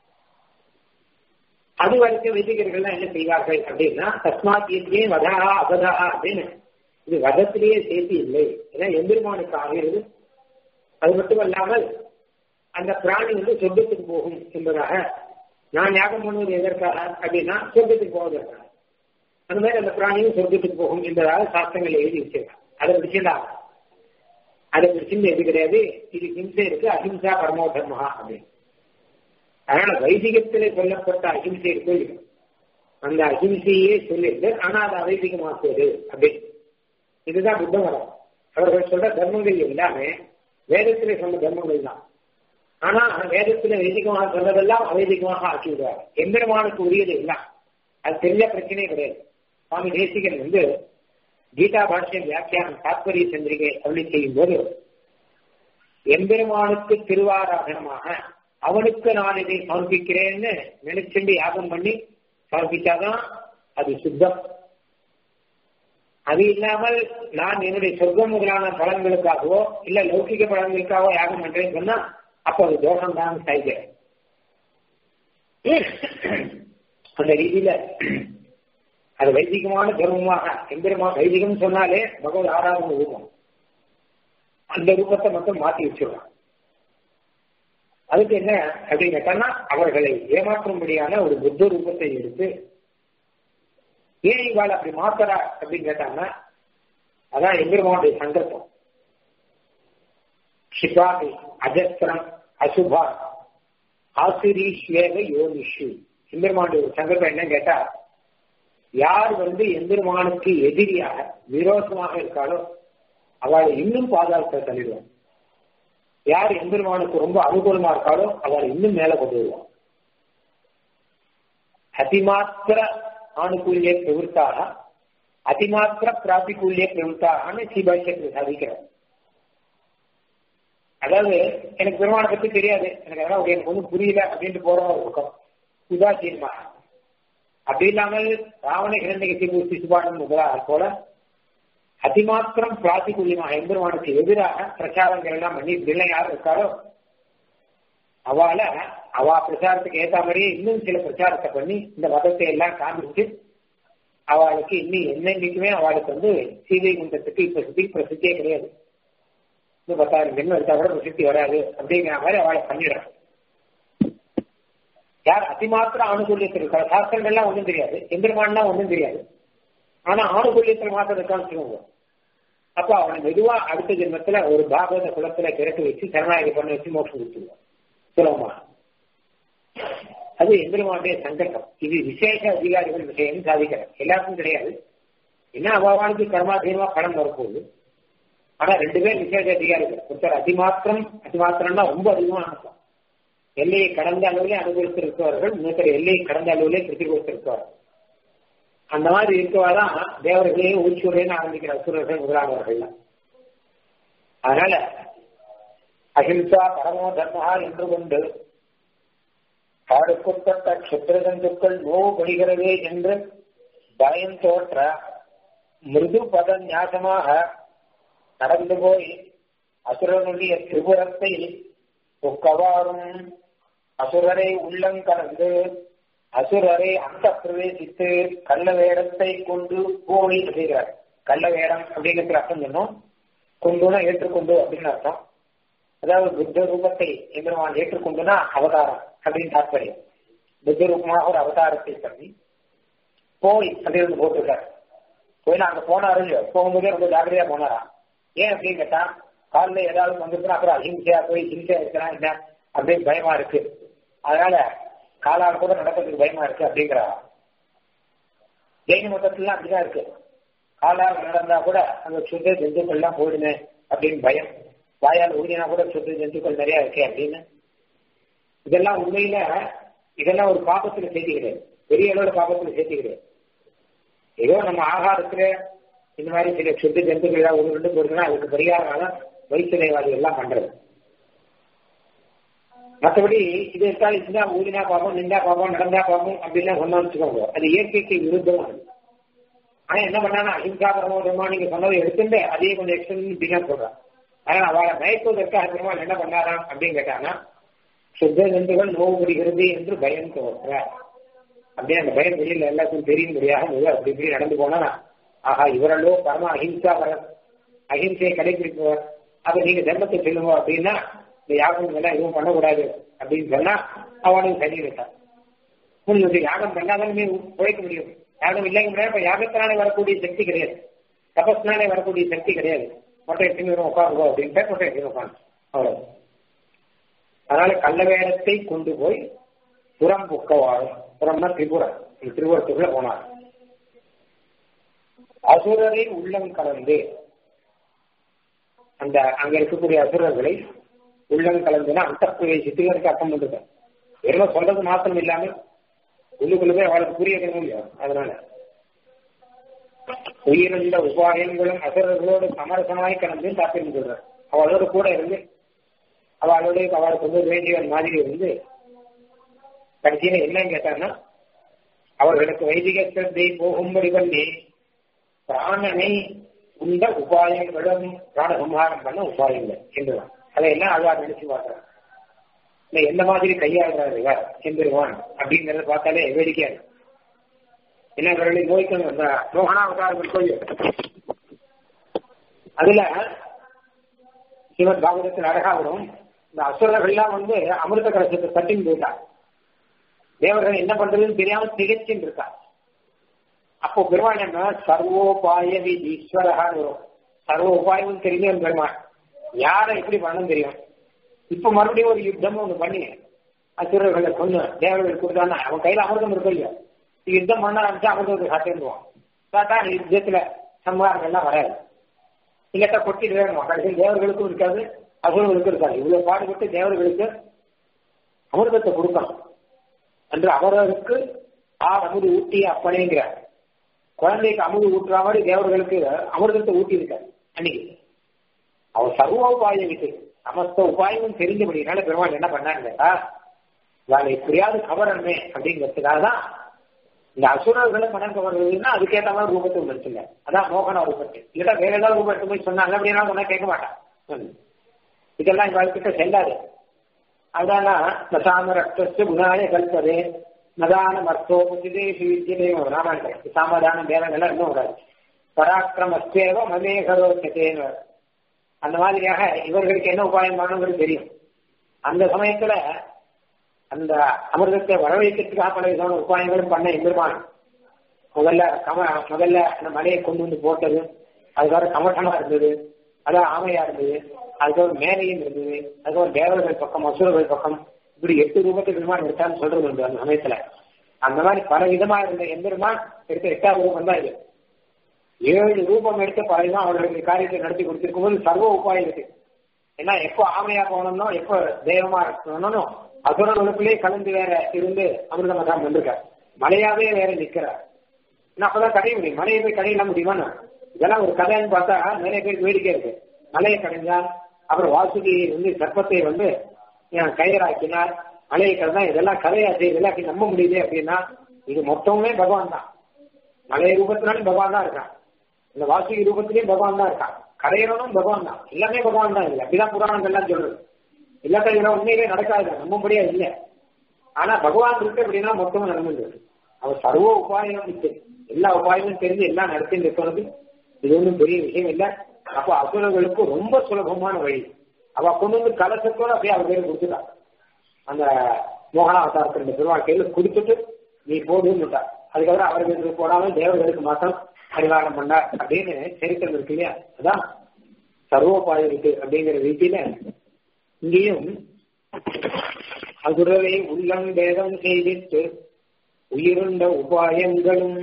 அது வரைக்கும் வைதிகர்கள்லாம் என்ன செய்வார்கள் அப்படின்னா தஸ்மாத் இங்கே வதா அபதா அப்படின்னு இது வதத்திலேயே சேர்த்து இல்லை ஏன்னா எம்பெருமானுக்கு ஆகிறது அது மட்டுமல்லாமல் அந்த பிராணி வந்து சொர்க்கத்துக்கு போகும் என்பதாக நான் யாகம் பண்ணுவது எதற்காக அப்படின்னா சொர்க்கத்துக்கு போவதற்காக அந்த மாதிரி அந்த பிராணியும் சொர்க்கத்துக்கு போகும் என்பதாக சாஸ்திரங்கள் எழுதி வச்சிருக்காங்க அதை பிடிச்சிருந்தா அதை பிடிச்சிருந்து எது கிடையாது இது ஹிம்சை இருக்கு அஹிம்சா பரமோ தர்மஹா அப்படின்னு அதனால வைதிகத்திலே சொல்லப்பட்ட அஹிம்சை இருக்கு அந்த அஹிம்சையே சொல்லியிருக்கு ஆனா அதை அவைதிகமாக்குவது அப்படின்னு இதுதான் புத்த மதம் அவர்கள் சொல்ற தர்மங்கள் எல்லாமே வேதத்திலே சொன்ன தர்மங்கள் தான் ஆனா வேதத்துல வைதிகமாக சொன்னதெல்லாம் அவைதிகமாக ஆக்கி விடுவார் எம்பெருமானுக்கு உரியது எல்லாம் அது தெரிஞ்ச பிரச்சனையே கிடையாது சுவாமி தேசிகன் வந்து கீதா பாஷ்யம் வியாக்கியானம் தாத்பரிய சந்திரிகை அருளி செய்யும் போது எம்பெருமானுக்கு திருவாராதனமாக அவனுக்கு நான் இதை சமர்ப்பிக்கிறேன்னு நினைச்சுண்டு யாகம் பண்ணி சமர்ப்பிச்சாதான் அது சுத்தம் அது இல்லாமல் நான் என்னுடைய சொர்க்கம் முதலான பலன்களுக்காகவோ இல்ல லௌகிக பலன்களுக்காகவோ யாகம் பண்றேன்னு சொன்னா அப்ப அது தோஷம் தான் சாய்கிறேன் அந்த ரீதியில அது வைதிகமான தர்மமாக எம்பெருமா வைதிகம் சொன்னாலே பகவத் ஆராதன ரூபம் அந்த ரூபத்தை மட்டும் மாத்தி வச்சிடலாம் அதுக்கு என்ன அப்படின்னு கேட்டா அவர்களை ஏமாற்றும்படியான ஒரு புத்த ரூபத்தை எடுத்து ஏன் இவாள் அப்படி மாத்தரா அப்படின்னு கேட்டாங்கன்னா அதான் எம்பெருமானுடைய சங்கல்பம் ஷிபாமி அஜஸ்திரம் அசுபா ஆசிரீஸ்வேக யோனிஷு எம்பெருமானுடைய ஒரு சங்கல்பம் என்னன்னு கேட்டா யார் வந்து எம்பெருமானுக்கு எதிரியாக விரோதமாக இருக்காளோ அவளை இன்னும் பாதாளத்தை தள்ளிடுவான் யார் எம்பெருமானுக்கு ரொம்ப அனுகூலமா இருக்காளோ அவளை இன்னும் மேல கொண்டு வருவான் அதிமாத்திர ஆணுகூல்ய பிரவருத்தாக அதிமாத்திர பிராபிகூல்ய பிரவருத்தாகனு சீபாஷ்யத்தில் சாதிக்கிறார் அதாவது எனக்கு பெருமானை பத்தி தெரியாது எனக்கு அதெல்லாம் எனக்கு ஒன்றும் புரியல அப்படின்ட்டு போறவங்க ஒரு பக்கம் உதாசீனமா அப்படி இல்லாமல் ராவண இரண்டகத்தை சிசுபாடன் முதலாக போல அதிமாத்திரம் பிராத்திகுல்யமாக எம்பெருமானுக்கு எதிராக பிரச்சாரங்கள் எல்லாம் பண்ணி இப்படிலாம் யார் இருக்காரோ அவளை அவ பிரச்சாரத்துக்கு ஏற்ற மாதிரியே இன்னும் சில பிரச்சாரத்தை பண்ணி இந்த மதத்தை எல்லாம் காமிச்சு அவளுக்கு இன்னும் என்னைக்குமே அவளுக்கு வந்து சீதை குண்டத்துக்கு இப்ப சுத்தி பிரசித்தியே கிடையாது இன்னும் பத்தாயிரம் ஜென்மம் எடுத்தா கூட பிரசித்தி வராது அப்படிங்கிற மாதிரி அவளை பண்ணிடுறாங்க யார் அதிமாத்திர ஆணுகூல்யத்தில் இருக்கிற சாஸ்திரங்கள்லாம் ஒன்றும் தெரியாது எம்பெருமான்லாம் ஒன்றும் தெரியாது ஆனா ஆணுகூல்யத்தில் மாத்திரம் இருக்கான்னு சொல்லுவாங்க அப்ப அவனை மெதுவா அடுத்த ஜென்மத்துல ஒரு பாகவத குலத்துல பிறக்க வச்சு சரணாகி பண்ண வச்சு மோட்சம் கொடுத்துருவான் சுலபமா அது எம்பெருமானுடைய சங்கல்பம் இது விசேஷ அதிகாரிகள் விஷயம் சாதிக்கிறார் எல்லாருக்கும் கிடையாது என்ன அவாவானுக்கு கர்மாதீனமா பணம் வரப்போகுது ஆனா ரெண்டு பேர் விசேஷ அதிகாரிகள் ஒருத்தர் அதிமாத்திரம் அதிமாத்திரம்னா ரொம்ப அதிகமா அனுப்பலாம் எல்லையை கடந்த அளவிலே அனுபவித்திருப்பவர்கள் இன்னொருத்தர் எல்லையை கடந்த அளவிலே திருப்பி கொடுத்திருப்பவர்கள் அந்த மாதிரி இருக்கவாதான் தேவர்களையும் ஊச்சுரையும் ஆரம்பிக்கிற அசுரர்கள் முதலானவர்கள் அதனால அஹிம்சா பரமோ தர்மஹா என்று கொண்டு பாடுக்குட்பட்ட கஷத்திர ஜந்துக்கள் நோவுபடுகிறதே என்று பயம் தோற்ற மிருது பத நியாசமாக நடந்து போய் அசுரனுடைய திரிபுரத்தை ஒக்கவாறும் அசுரரை உள்ளங்கலந்து அசுரரை அந்த பிரவேசித்து கள்ள வேடத்தை கொண்டு போய் அப்படிங்கிறார் கள்ள வேடம் அப்படிங்கிற அர்த்தம் சொன்னோம் கொண்டுனா ஏற்றுக்கொண்டு அப்படின்னு அர்த்தம் அதாவது புத்த ரூபத்தை எம்பெருமான் ஏற்றுக்கொண்டுனா அவதாரம் அப்படின்னு தாற்பயம் புத்த ரூபமாக ஒரு அவதாரத்தை பண்ணி போய் அப்படின்னு போட்டிருக்காரு போய் அங்க போனாரு போகும்போதே ரொம்ப ஜாக்கிரதையா போனாரா ஏன் அப்படின்னு கேட்டா காலில் ஏதாவது வந்துருக்குன்னா அப்புறம் அஹிம்சையா போய் ஹிம்சையா இருக்கிறான் என்ன அப்படின்னு பயமா இருக்கு அதனால காலால் கூட நடக்கிறதுக்கு பயமா இருக்கு அப்படிங்கிறா ஜெயின மொத்தத்துலாம் அப்படிதான் இருக்கு காலால் நடந்தா கூட அந்த சுத்த ஜந்துக்கள் எல்லாம் போயிடுமே அப்படின்னு பயம் வாயால் ஊதினா கூட சுத்த ஜந்துக்கள் நிறைய இருக்கே அப்படின்னு இதெல்லாம் உண்மையில இதெல்லாம் ஒரு பாபத்துல சேர்த்துக்கிறேன் பெரிய அளவுல பாபத்துல சேர்த்துக்கிறேன் ஏதோ நம்ம ஆகாரத்துல இந்த மாதிரி சில சுத்த ஜந்துக்கள் ஏதாவது ஒன்று ரெண்டு போடுதுன்னா அதுக்கு பரிகாரம் வைத்தியவாதி எல்லாம் பண்றது மற்றபடி இது இருக்காது இருந்தா ஊதினா பாப்போம் நின்றா பாப்போம் நடந்தா பாப்போம் அப்படின்லாம் சொன்னா வச்சுக்கோங்க அது இயற்கைக்கு விருத்தம் அது ஆனா என்ன பண்ணானா அஹிம்சா பரமோதமா நீங்க சொன்னதை எடுத்துட்டு அதே கொஞ்சம் எக்ஸ்டன் பின்னா சொல்றான் ஆனா அவளை மயக்குவதற்காக பெருமாள் என்ன பண்ணாராம் அப்படின்னு கேட்டாங்கன்னா சுத்த ஜந்துகள் நோவு முடிகிறது என்று பயம் தோற்ற அப்படியே அந்த பயம் வெளியில எல்லாத்துக்கும் தெரியும்படியாக முதல் அப்படி இப்படி நடந்து போனா ஆஹா இவரல்லோ பரம அஹிம்சா பர அஹிம்சையை கடைபிடிப்பவர் அப்ப நீங்க தர்மத்தை சொல்லுங்க அப்படின்னா இந்த யாகம் எல்லாம் எதுவும் பண்ணக்கூடாது அப்படின்னு சொன்னா அவனுக்கு சரி இருக்கான் உங்களுக்கு யாகம் பண்ணாதான் நீ உழைக்க முடியும் யாகம் இல்லைங்க முடியாது இப்ப யாகத்தினாலே வரக்கூடிய சக்தி கிடையாது தபஸ்னாலே வரக்கூடிய சக்தி கிடையாது மொட்டை எட்டு வரும் உட்காருங்கோ அப்படின்ட்டு மொட்டை எட்டு உட்காந்து அவ்வளவு அதனால கள்ள வேடத்தை கொண்டு போய் புறம் புக்க வாழும் புறம்னா திரிபுரம் திருபுரத்துக்குள்ள போனார் அசுரரை உள்ளம் கலந்து அந்த அங்க இருக்கக்கூடிய அசுரர்களை உள்ளம் கலந்துனா அந்த பிரவேசித்துக்கு அர்த்தம் பண்றது வெறும் சொல்றது மாத்திரம் இல்லாம உள்ளுக்குள்ள போய் அவளுக்கு புரிய வைக்கணும் இல்லையா அதனால உயிரிழந்த உபாயங்களும் அசுரர்களோடு சமரசமாய் கலந்து தாக்கம் சொல்றார் அவளோட கூட இருந்து அவளோட அவளுக்கு வந்து வேண்டியவன் மாதிரி இருந்து கடைசியில என்னன்னு கேட்டான்னா அவர்களுக்கு வைதிக சிரத்தை போகும்படி பண்ணி பிராணனை உண்ட உபாயங்களும் பிராண சம்ஹாரம் பண்ண உபாயங்கள் என்றுதான் அதையெல்லாம் அழ்வார் நினைச்சு பார்க்கிறார் இல்லை எந்த மாதிரி கையாளுறாரு இவர் செம்பெருவான் அப்படிங்கறத பார்த்தாலே வேடிக்கையா இருக்கு என்ன இவர்களை நோய்க்கணும் அந்த மோகனாவதாரம் கோயில் அதுல சிவன் பாகவதத்தில் அழகா வரும் இந்த அசுரர்கள்லாம் வந்து அமிர்த கலசத்தை தட்டின்னு போயிட்டார் தேவர்கள் என்ன பண்றதுன்னு தெரியாம திகச்சின்னு இருக்கா அப்போ பெருமாள் என்ன சர்வோபாய ஈஸ்வரகான்னு வரும் சர்வ உபாயமும் தெரிஞ்சவன் பெருமாள் யாரை எப்படி பண்ணணும் தெரியும் இப்ப மறுபடியும் ஒரு யுத்தம் ஒண்ணு பண்ணி அசுரர்களை கொண்டு தேவர்கள் கொடுத்தானா அவன் கையில அமிர்தம் இருக்கும் இல்லையா யுத்தம் பண்ண ஆரம்பிச்சா அமிர்தத்தை சாத்திடுவான் பார்த்தா யுத்தத்துல சம்ஹாரங்கள்லாம் வராது இல்லாட்டா கொட்டிட்டு வேணுமா கடைசி தேவர்களுக்கும் இருக்காது அசுரர்களுக்கும் இருக்காது இவ்வளவு பாடுபட்டு தேவர்களுக்கு அமிர்தத்தை கொடுக்கணும் என்று அவர்களுக்கு ஆ அமுது ஊட்டிய அப்பனேங்கிறார் குழந்தைக்கு அமுது ஊட்டுற மாதிரி தேவர்களுக்கு அமிர்தத்தை ஊட்டி இருக்காரு அன்னைக்கு அவர் சர்வ உபாயம் இது சமஸ்த உபாயமும் தெரிஞ்சபடினால பெருமாள் என்ன பண்ணான்னு கேட்டா வேலை எப்படியாவது கவரணுமே அப்படிங்கிறதுக்காக தான் இந்த அசுரர்களை மனம் கவர்றதுன்னா அதுக்கேற்ற மாதிரி ரூபத்தை உணர்ச்சிங்க அதான் மோகன ரூபத்தை இல்ல வேற ஏதாவது ரூபத்தை போய் சொன்னாங்க அப்படின்னா சொன்னா கேட்க மாட்டான் இதெல்லாம் இவர்கிட்ட செல்லாது அதனால நசாம ரத்தத்து குணாய கல்பதே நதான மர்த்தோபதிதேஷி வித்யதேவ ராமாயணம் சாமதான தேவங்கள்லாம் இன்னும் வராது பராக்கிரமஸ்தேவ மமேகரோச்சதேன்னு அந்த மாதிரியாக இவர்களுக்கு என்ன உபாயம் பண்ணணுங்கிறது தெரியும் அந்த சமயத்துல அந்த அமிர்தத்தை வரவழைக்கிறதுக்காக பல விதமான உபாயங்களும் பண்ண எம்பெருமான் முதல்ல கம முதல்ல அந்த மலையை கொண்டு வந்து போட்டது அதுக்கப்புறம் கமட்டமா இருந்தது அதான் ஆமையா இருந்தது அதுக்கப்புறம் மேலையும் இருந்தது அதுக்கப்புறம் தேவர்கள் பக்கம் அசுரர்கள் பக்கம் இப்படி எட்டு ரூபத்தை பெருமான் எடுத்தான்னு சொல்றது உண்டு அந்த சமயத்துல அந்த மாதிரி பல விதமா இருந்த எம்பெருமான் எடுத்த எட்டாவது ரூபம் தான் இது ஏழு ரூபம் எடுத்து பல விதம் அவர்களுக்கு காரியத்தை நடத்தி கொடுத்திருக்கும் போது சர்வ உபாயம் இருக்கு ஏன்னா எப்போ ஆமையா போகணும்னோ எப்போ தெய்வமா இருக்கணும்னோ அசுரர்களுக்குள்ளே கலந்து வேற இருந்து அமிர்த மகாம் வந்திருக்கார் மலையாவே வேற நிக்கிறார் நான் அப்பதான் கடைய முடியும் மலையை போய் கடையில முடியுமா இதெல்லாம் ஒரு கதைன்னு பார்த்தா நிறைய பேருக்கு வேடிக்கை இருக்கு மலையை கடைஞ்சான் அப்புறம் வாசுகி வந்து சர்ப்பத்தை வந்து கயிறாக்கினார் மலையை கடைந்தா இதெல்லாம் கதையாச்சு இதெல்லாம் அப்படி நம்ப முடியுது அப்படின்னா இது மொத்தமுமே பகவான் தான் மலைய ரூபத்தினாலும் பகவான் தான் இருக்கான் இந்த வாசுகி ரூபத்திலையும் பகவான் தான் இருக்கான் கரையறனும் பகவான் தான் எல்லாமே பகவான் தான் இல்லை அப்படிதான் புராணங்கள்லாம் சொல்றது இல்லாட்ட இதெல்லாம் உண்மையிலே நடக்காது நம்பும்படியா இல்லை ஆனா பகவான் இருக்கு அப்படின்னா மொத்தமும் நடந்துருக்கு அவர் சர்வ உபாயம் இருக்கு எல்லா உபாயமும் தெரிஞ்சு எல்லாம் நடத்தி நிற்கிறது இது ஒன்றும் பெரிய விஷயம் இல்லை அப்ப அசுரர்களுக்கு ரொம்ப சுலபமான வழி அவ கொண்டு வந்து கலசத்தோட அப்படியே அவர் பேர் கொடுத்துட்டா அந்த மோகனாவதாரத்தின் பெருமாள் கையில கொடுத்துட்டு நீ போடுன்னுட்டா அதுக்கப்புறம் அவர்களுக்கு போடாமல் தேவர்களுக்கு மாத்திரம் பரிகாரம் பண்ணார் அப்படின்னு சரித்திரம் இருக்கு இல்லையா அதான் சர்வோபாயம் இருக்கு அப்படிங்கிற ரீதியில இங்கேயும் அதுரவை உள்ளம் வேதம் செய்திட்டு உயிருண்ட உபாயங்களும்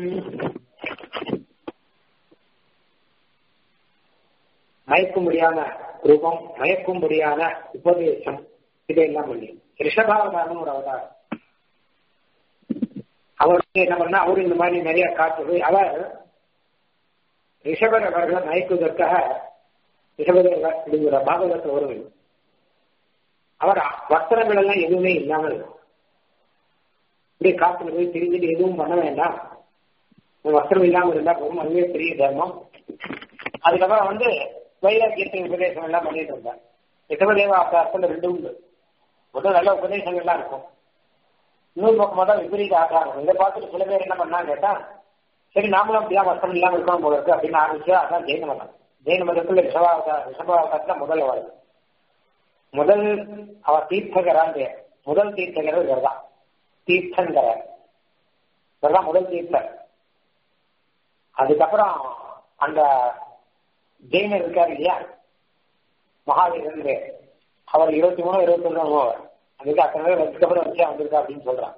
மயக்கும்படியான ரூபம் மயக்கும்படியான உபதேசம் இதையெல்லாம் பண்ணி ரிஷபாவதாரம் ஒரு அவதாரம் அவர் என்ன பண்ணா அவரு இந்த மாதிரி நிறைய காட்டுறது அவர் ரிஷபர் அவர்களை மயக்குவதற்காக ரிஷபதேவர் அப்படிங்கிற பாகவதத்தை வரும் அவர் வஸ்திரங்கள் எல்லாம் எதுவுமே இல்லாமல் இப்படியே காத்துல போய் திரிஞ்சுட்டு எதுவும் பண்ண வேண்டாம் வஸ்திரம் இல்லாமல் இருந்தா போகும் அதுவே பெரிய தர்மம் அதுக்கப்புறம் வந்து வைராக்கியத்தை உபதேசம் எல்லாம் பண்ணிட்டு இருந்தார் ரிஷபதேவ ஆசாரத்தில் ரெண்டு உண்டு முதல் நல்ல உபதேசங்கள்லாம் இருக்கும் இன்னொரு பக்கமாக தான் விபரீத ஆகாரம் இதை பார்த்துட்டு சில பேர் என்ன பண்ணா கேட்டா சரி நாமளும் அப்படிதான் வஸ்திரம் இல்லாமல் இருக்கணும் போல இருக்கு அப்படின்னு ஆரம்பிச்சு அதான் ஜெயின மதம் ஜெயின மதத்தில் ரிஷபாவதார ரிஷபாவதாரத்தில் முதல் அவர் முதல் அவர் தீர்த்தகரான் பேர் முதல் தீர்த்தகர் இவர் தான் தீர்த்தங்கரர் இவர் தான் முதல் தீர்த்தர் அதுக்கப்புறம் அந்த ஜெயினர் இருக்காரு இல்லையா மகாவீரன் பேர் அவர் இருபத்தி மூணு இருபத்தி ஒன்று அதுக்கு அத்தனை பேர் அதுக்கப்புறம் வச்சா வந்திருக்கா அப்படின்னு சொல்றான்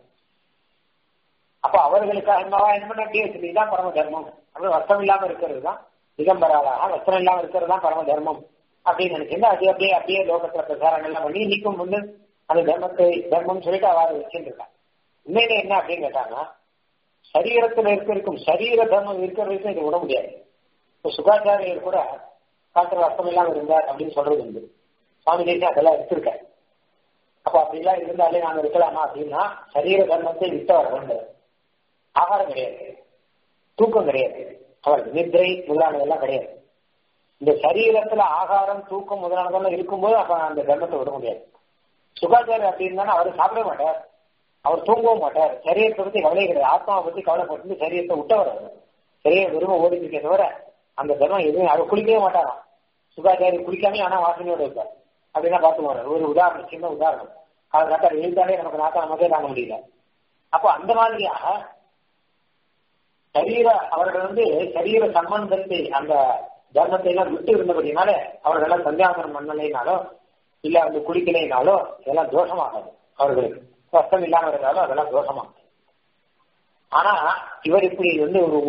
அப்ப அவர்களுக்காக என்னவா என்ன பண்ண அப்படியே இதுதான் பரம தர்மம் அப்படி வஸ்திரம் இல்லாம இருக்கிறது தான் திகம்பராளாக வஸ்திரம் இல்லாம இருக்கிறது தான் பரம தர்மம் அப்படின்னு நினைச்சிருந்தா அது அப்படியே அப்படியே லோகத்துல பிரச்சாரங்கள்லாம் பண்ணி இன்னைக்கும் வந்து அந்த தர்மத்தை தர்மம் சொல்லிட்டு அவரை வச்சுட்டு இருக்காங்க உண்மையில என்ன அப்படின்னு கேட்டாங்கன்னா சரீரத்துல இருக்க இருக்கும் சரீர தர்மம் இருக்கிற வரைக்கும் இது விட முடியாது இப்போ சுகாச்சாரியர் கூட காற்று வஸ்திரம் இல்லாம இருந்தார் அப்படின்னு சொல்றது உண்டு சுவாமி தேசியம் அதெல்லாம் எடுத்திருக்காரு அப்ப அப்படிலாம் இருந்தாலே நாங்க இருக்கலாமா அப்படின்னா சரீர தர்மத்தை விட்டவர் வேண்டும் ஆகாரம் கிடையாது தூக்கம் கிடையாது அவருக்கு நித்ரை முதலானதெல்லாம் கிடையாது இந்த சரீரத்துல ஆகாரம் தூக்கம் முதலானதெல்லாம் இருக்கும்போது அப்ப அந்த தர்மத்தை விட முடியாது சுகாச்சாரி அப்படி இருந்தாலும் அவர் சாப்பிட மாட்டார் அவர் தூங்கவும் மாட்டார் சரீரத்தை பத்தி கவலை கிடையாது ஆத்மாவை பத்தி கவலைப்பட்டு சரீரத்தை விட்டவர் சரீரம் விரும்ப ஓடிட்டு தவிர அந்த தர்மம் எதுவும் அவர் குளிக்கவே மாட்டாராம் சுகாச்சாரி குளிக்காமே ஆனா வாசனையோட இருப்பார் அப்படின்னா பார்த்து ஒரு உதாரணம் சின்ன உதாரணம் அவர் நாட்டார் எழுந்தாலே நமக்கு நாட்டா நமக்கே தாங்க முடியல அப்போ அந்த மாதிரியாக சரீர அவர்கள் வந்து சரீர சம்பந்தத்தை அந்த தர்மத்தை எல்லாம் விட்டு இருந்தபடினால அவர்கள் எல்லாம் சந்தியாசனம் பண்ணலைனாலோ இல்ல வந்து குளிக்கலைனாலோ இதெல்லாம் தோஷமாகாது அவர்களுக்கு கஷ்டம் இல்லாம இருந்தாலும் அதெல்லாம் தோஷமாகும் ஆனா இவர் இப்படி வந்து ஒரு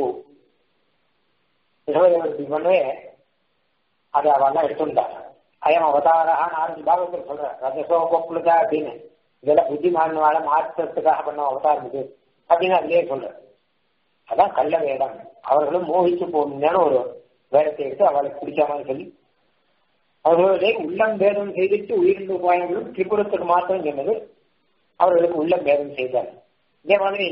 இப்படி பண்ணவே அதை அவெல்லாம் எடுத்துட்டார் அயம் அவதாரான்னு ஆரஞ்சு பாகத்தில் சொல்ற ரஜசோ கொப்புளுதா அப்படின்னு இதெல்லாம் புத்திமானால மாற்றத்துக்காக பண்ண அவதாரம் இது அப்படின்னு அதுலயே சொல்ற அதான் கள்ள வேடம் அவர்களும் மோகிச்சு போகணும்னு ஒரு வேடத்தை எடுத்து அவளுக்கு பிடிக்காமன்னு சொல்லி அவர்களுடைய உள்ளம் பேதம் செய்துட்டு உயிரிழந்த உபாயங்களும் திரிபுரத்துக்கு மாத்திரம் சொன்னது அவர்களுக்கு உள்ளம் பேதம் செய்தார் இதே மாதிரி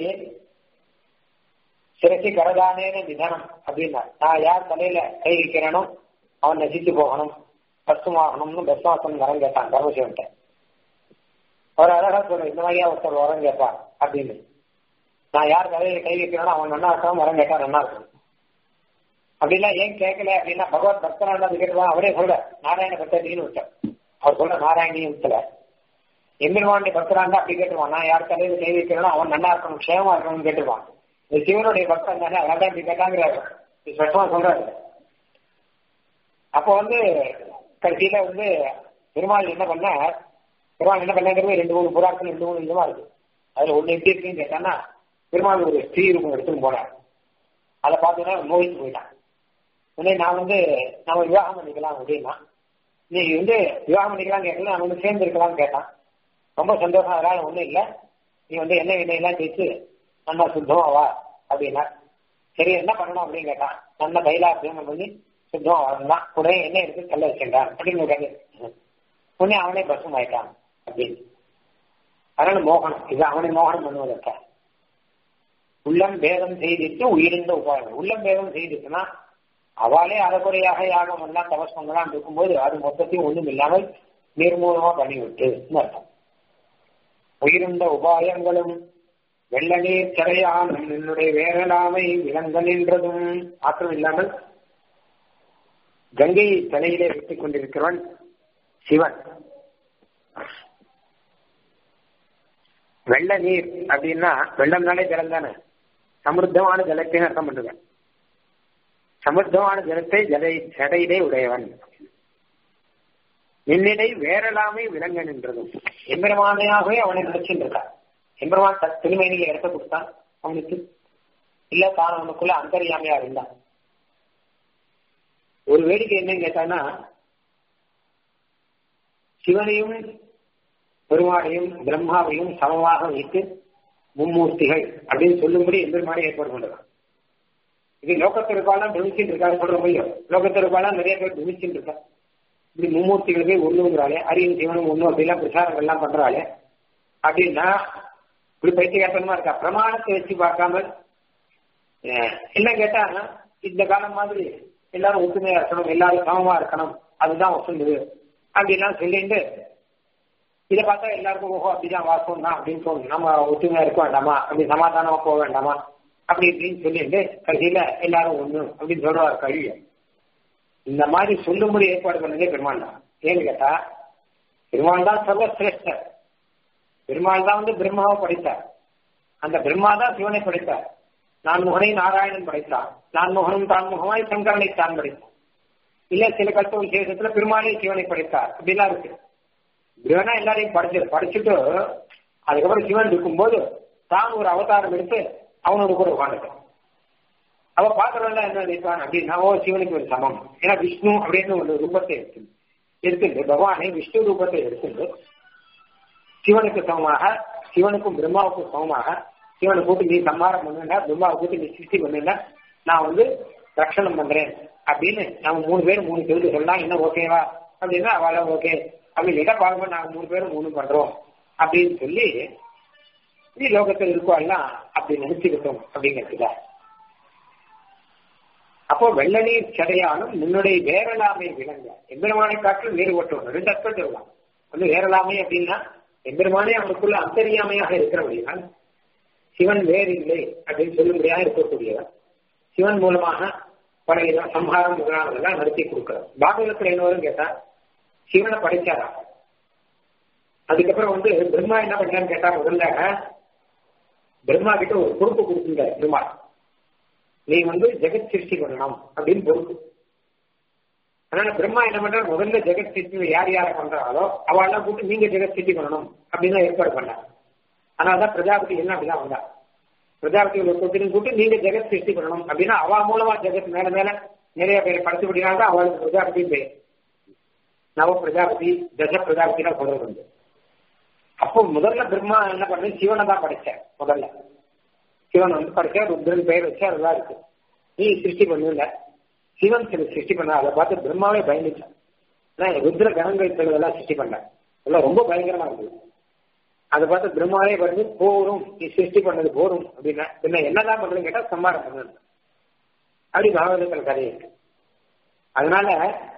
சிறச்சி கரதானேன நிதனம் அப்படின்னா நான் யார் தலையில கை வைக்கிறேனோ அவன் நசித்து போகணும் பசுமாகணும்னு பஸ்மாசம் வரம் கேட்டான் பரமசிவன்ட்ட அவர் அழகா சொல்ற இந்த மாதிரியா ஒருத்தர் வரம் கேட்பான் அப்படின்னு நான் யார் தலையில கை வைக்கிறேனோ அவன் நல்லா இருக்கணும் வரம் கேட்டா நல்லா இருக்கும் அப்படின்னா ஏன் கேட்கல அப்படின்னா பகவத் பக்தனா கேட்டுவான் அவரே சொல்ற நாராயண பக்தன்னு விட்டார் அவர் சொல்ற நாராயணியும் விட்டல எம்பெருமானுடைய பக்தராண்டா அப்படி கேட்டுவான் நான் யார் தலையில கை வைக்கிறேனோ அவன் நல்லா இருக்கணும் க்ஷேமா இருக்கணும்னு கேட்டுவான் இந்த சிவனுடைய பக்தன் தானே அதனால இப்படி கேட்டாங்கிறாரு ஸ்பஷ்டமா சொல்றாரு அப்போ வந்து கடைசியில வந்து பெருமாள் என்ன பண்ண பெருமாள் என்ன பண்ணாங்கிறது ரெண்டு மூணு புறாக்கள் ரெண்டு மூணு விதமா இருக்கு அதுல ஒண்ணு எப்படி இருக்குன்னு கேட்டான்னா பெருமாள் ஒரு ஸ்ரீ ரூபம் எடுத்துன்னு போனார் அதை பார்த்தோன்னா நோய்க்கு போயிட்டான் உடனே நான் வந்து நம்ம விவாகம் பண்ணிக்கலாம் அப்படின்னா நீ வந்து விவாகம் பண்ணிக்கலாம் கேட்கல நான் வந்து சேர்ந்து இருக்கலாம்னு கேட்டான் ரொம்ப சந்தோஷம் அதனால ஒண்ணும் இல்லை நீ வந்து என்ன எண்ணெயெல்லாம் தேய்ச்சு நல்லா சுத்தமா வா அப்படின்னா சரி என்ன பண்ணணும் அப்படின்னு கேட்டான் நல்ல தைலாபியம் பண்ணி சுத்தமா வரலாம் உடனே என்ன எடுத்து கல்ல வச்சுட்டான் அப்படின்னு கேட்டு உடனே அவனே பஸ்ஸும் ஆயிட்டான் அப்படின்னு அதனால மோகனம் இது அவனை மோகனம் பண்ணுவதற்க உள்ளம் பேதம் செய்திட்டு உயிரிழந்த உபாயம் உள்ளம் பேதம் செய்திட்டுனா அவளே அறகுறையாக யாகம் எல்லாம் தவசங்களாம் இருக்கும்போது அது மொத்தத்தையும் ஒண்ணும் இல்லாமல் நிர்மூலமா பண்ணிவிட்டு அர்த்தம் உயிருந்த உபாயங்களும் வெள்ள நீர் கரையானும் என்னுடைய வேரலாமை விலங்க நின்றதும் மாற்றம் இல்லாமல் கங்கையை தலையிலே வைத்துக் கொண்டிருக்கிறவன் சிவன் வெள்ள நீர் அப்படின்னா வெள்ளம்னாலே ஜலம் தானே சமுத்தமான ஜலத்தை அர்த்தம் பண்ணுவேன் சமுத்தமான ஜலத்தை ஜலை ஜடையிலே உடையவன் என்னிடை வேறலாமே விலங்க நின்றதும் எம்பெருமானையாகவே அவனை நினைச்சுருக்கான் எம்பெருமான் தன் திருமேனியில இடத்த கொடுத்தான் அவனுக்கு இல்ல தான் அவனுக்குள்ள அந்தரியாமையா இருந்தான் ஒரு வேடிக்கை என்னன்னு கேட்டான்னா சிவனையும் பெருமாளையும் பிரம்மாவையும் சமமாக வைத்து மும்மூர்த்திகள் அப்படின்னு சொல்லும்படி எம்பெருமானை ஏற்பாடு பண்றான் இது லோகத்திற்காலாம் பிரமிச்சுட்டு இருக்காரு சொல்ற முடியும் லோகத்திற்காலாம் நிறைய பேர் பிரமிச்சுட்டு இருக்கா இப்படி மும்மூர்த்திகளுக்கு ஒண்ணுங்கிறாளே அரியும் சிவனும் ஒண்ணு அப்படிலாம் பிரச்சாரங்கள் எல்லாம் பண்றாளே அப்படின்னா இப்படி பைத்தியகாரத்தனமா இருக்கா பிரமாணத்தை வச்சு பார்க்காம என்ன கேட்டா இந்த காலம் மாதிரி எல்லாரும் ஒத்துமையா இருக்கணும் எல்லாரும் சமமா இருக்கணும் அதுதான் வசந்தது அப்படின்லாம் சொல்லிட்டு இதை பார்த்தா எல்லாருக்கும் ஓஹோ அப்படிதான் வாசம் தான் அப்படின்னு தோணும் நம்ம ஒத்துமையா இருக்க வேண்டாமா அப்படி சமாதானமா போக வேண்டாமா அப்படி இப்படின்னு சொல்லிட்டு கடைசியில எல்லாரும் ஒண்ணு அப்படின்னு சொல்றாரு கழிவு இந்த மாதிரி சொல்லும்படி ஏற்பாடு பண்ணதே பெருமாள் தான் ஏன்னு கேட்டா பெருமாள் தான் சர்வசிரேஷ்டர் பெருமாள் தான் வந்து பிரம்மாவை படைத்தார் அந்த பிரம்மா தான் சிவனை படைத்தார் நான் முகனை நாராயணன் படைத்தான் நான் முகனும் தான் முகமாய் சங்கரனை தான் படைத்தான் இல்ல சில கல்ப விசேஷத்துல பெருமாளே சிவனை படைத்தார் அப்படிலாம் இருக்கு சிவனா எல்லாரையும் படைச்சு படிச்சுட்டு அதுக்கப்புறம் சிவன் இருக்கும்போது தான் ஒரு அவதாரம் எடுத்து அவனோட கூட உட்காந்துட்டான் அவ பாக்குறவங்க என்ன நினைப்பான் அப்படின்னா ஓ சிவனுக்கு ஒரு சமம் ஏன்னா விஷ்ணு அப்படின்னு ஒரு ரூபத்தை எடுத்து எடுத்துட்டு பகவானை விஷ்ணு ரூபத்தை எடுத்துட்டு சிவனுக்கு சமமாக சிவனுக்கும் பிரம்மாவுக்கும் சமமாக சிவனை கூட்டு நீ சம்மாரம் பண்ணுனா பிரம்மாவை கூட்டு நீ சிருஷ்டி பண்ணுனா நான் வந்து ரட்சணம் பண்றேன் அப்படின்னு நம்ம மூணு பேரும் மூணு சொல்லிட்டு சொல்லலாம் என்ன ஓகேவா அப்படின்னா அவள ஓகே அப்படி இடம் பார்க்க நாங்க மூணு பேரும் மூணு பண்றோம் அப்படின்னு சொல்லி நீ லோகத்தில் இருக்கோம் எல்லாம் அப்படி நினைச்சுக்கிட்டோம் அப்படிங்கிறதுல அப்போ வெள்ள நீர் சடையாலும் முன்னுடைய வேறலாமை விளங்க எம்பெருமானை காட்டில் வேறுபட்டவன் ரெண்டு அர்த்தம் சொல்லலாம் வந்து வேறலாமை அப்படின்னா எம்பெருமானே அவனுக்குள்ள அந்தரியாமையாக இருக்கிறபடியால் சிவன் வேறு இல்லை அப்படின்னு சொல்லும்படியாக இருக்கக்கூடியவன் சிவன் மூலமாக பல சம்ஹாரம் முதலானதெல்லாம் நடத்தி கொடுக்கிறார் பாகவதத்துல என்ன வரும் கேட்டா சிவனை படைச்சாரா அதுக்கப்புறம் வந்து பிரம்மா என்ன பண்ணான்னு கேட்டா முதல்ல பிரம்மா கிட்ட ஒரு பொறுப்பு கொடுத்துருந்தாரு பிரம்மா நீ வந்து ஜெகத் சிருஷ்டி பண்ணணும் அப்படின்னு பொறுப்பு அதனால பிரம்மா என்ன பண்ற முதல்ல ஜெகத் சிருஷ்டி யார் யாரை பண்றாங்களோ அவெல்லாம் கூட்டு நீங்க ஜெகத் சிருஷ்டி பண்ணணும் அப்படின்னு ஏற்பாடு பண்ணார் அதனாலதான் பிரஜாபதி என்ன அப்படிதான் வந்தா பிரஜாபதி ஒரு கூட்டிலும் கூட்டு நீங்க ஜெகத் சிருஷ்டி பண்ணணும் அப்படின்னா அவ மூலமா ஜெகத் மேல மேல நிறைய பேர் படைச்சுபடினால அவளுக்கு பிரஜாபதி பேர் நவ பிரஜாபதி தச பிரஜாபதி தான் சொல்றது வந்து அப்போ முதல்ல பிரம்மா என்ன பண்ணு சிவனை தான் படைச்சார் முதல்ல சிவன் வந்து படைச்சா ருத்ரன் பெயர் வச்சு அதெல்லாம் இருக்கு நீ சிருஷ்டி பண்ணல சிவன் சில சிருஷ்டி பண்ண அதை பார்த்து பிரம்மாவே பயந்துட்டான் ருத்ர கணங்கள் சிலதெல்லாம் சிருஷ்டி பண்ண எல்லாம் ரொம்ப பயங்கரமா இருந்தது அதை பார்த்து பிரம்மாவே வந்து போரும் நீ சிருஷ்டி பண்ணது போரும் அப்படின்னா என்ன என்னதான் பண்றதுன்னு கேட்டா சம்மாரம் பண்ணணும் அப்படி பாகவதத்தில் கதை இருக்கு அதனால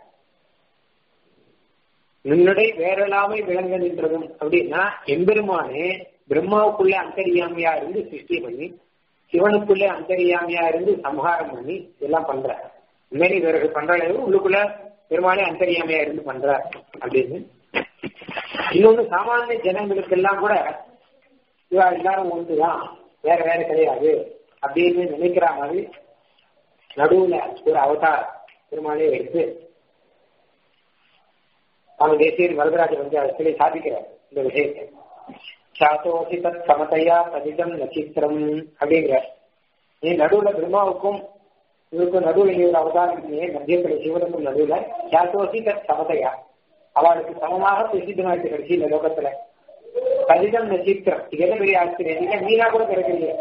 நின்னுடைய வேறலாமை விளங்க நின்றதும் அப்படின்னா எம்பெருமானே பிரம்மாவுக்குள்ளே அந்தரியாமையா இருந்து சிருஷ்டி பண்ணி சிவனுக்குள்ளே அந்தரியாமையா இருந்து சம்ஹாரம் பண்ணி இதெல்லாம் பண்ற உண்மையிலே இவர்கள் பண்ற உள்ளுக்குள்ள பெருமானே அந்தரியாமையா இருந்து பண்ற அப்படின்னு இன்னொன்னு சாமானிய ஜனங்களுக்கு எல்லாம் கூட இவா எல்லாரும் ஒன்றுதான் வேற வேற கிடையாது அப்படின்னு நினைக்கிற மாதிரி நடுவுல ஒரு அவதார் பெருமானே எடுத்து அவன் தேசியர் வரதராஜர் வந்து அதை சொல்லி சாதிக்கிறார் இந்த விஷயத்தை சாத்தோசி தத் சமதையா பதிதம் நட்சத்திரம் அப்படிங்கிற நீ நடுவுல பிரம்மாவுக்கும் இவருக்கும் நடுவுல நீ ஒரு அவதாரம் இருக்கீங்க மத்தியத்துல சிவனுக்கும் நடுவுல சாத்தோசி தத் சமதையா அவளுக்கு சமமாக பிரசித்தமாயிருக்கு கடைசி இந்த லோகத்துல பதிதம் நட்சத்திரம் இது என்ன பெரிய ஆச்சரியம் நீங்க மீனா கூட கிடைக்கலையே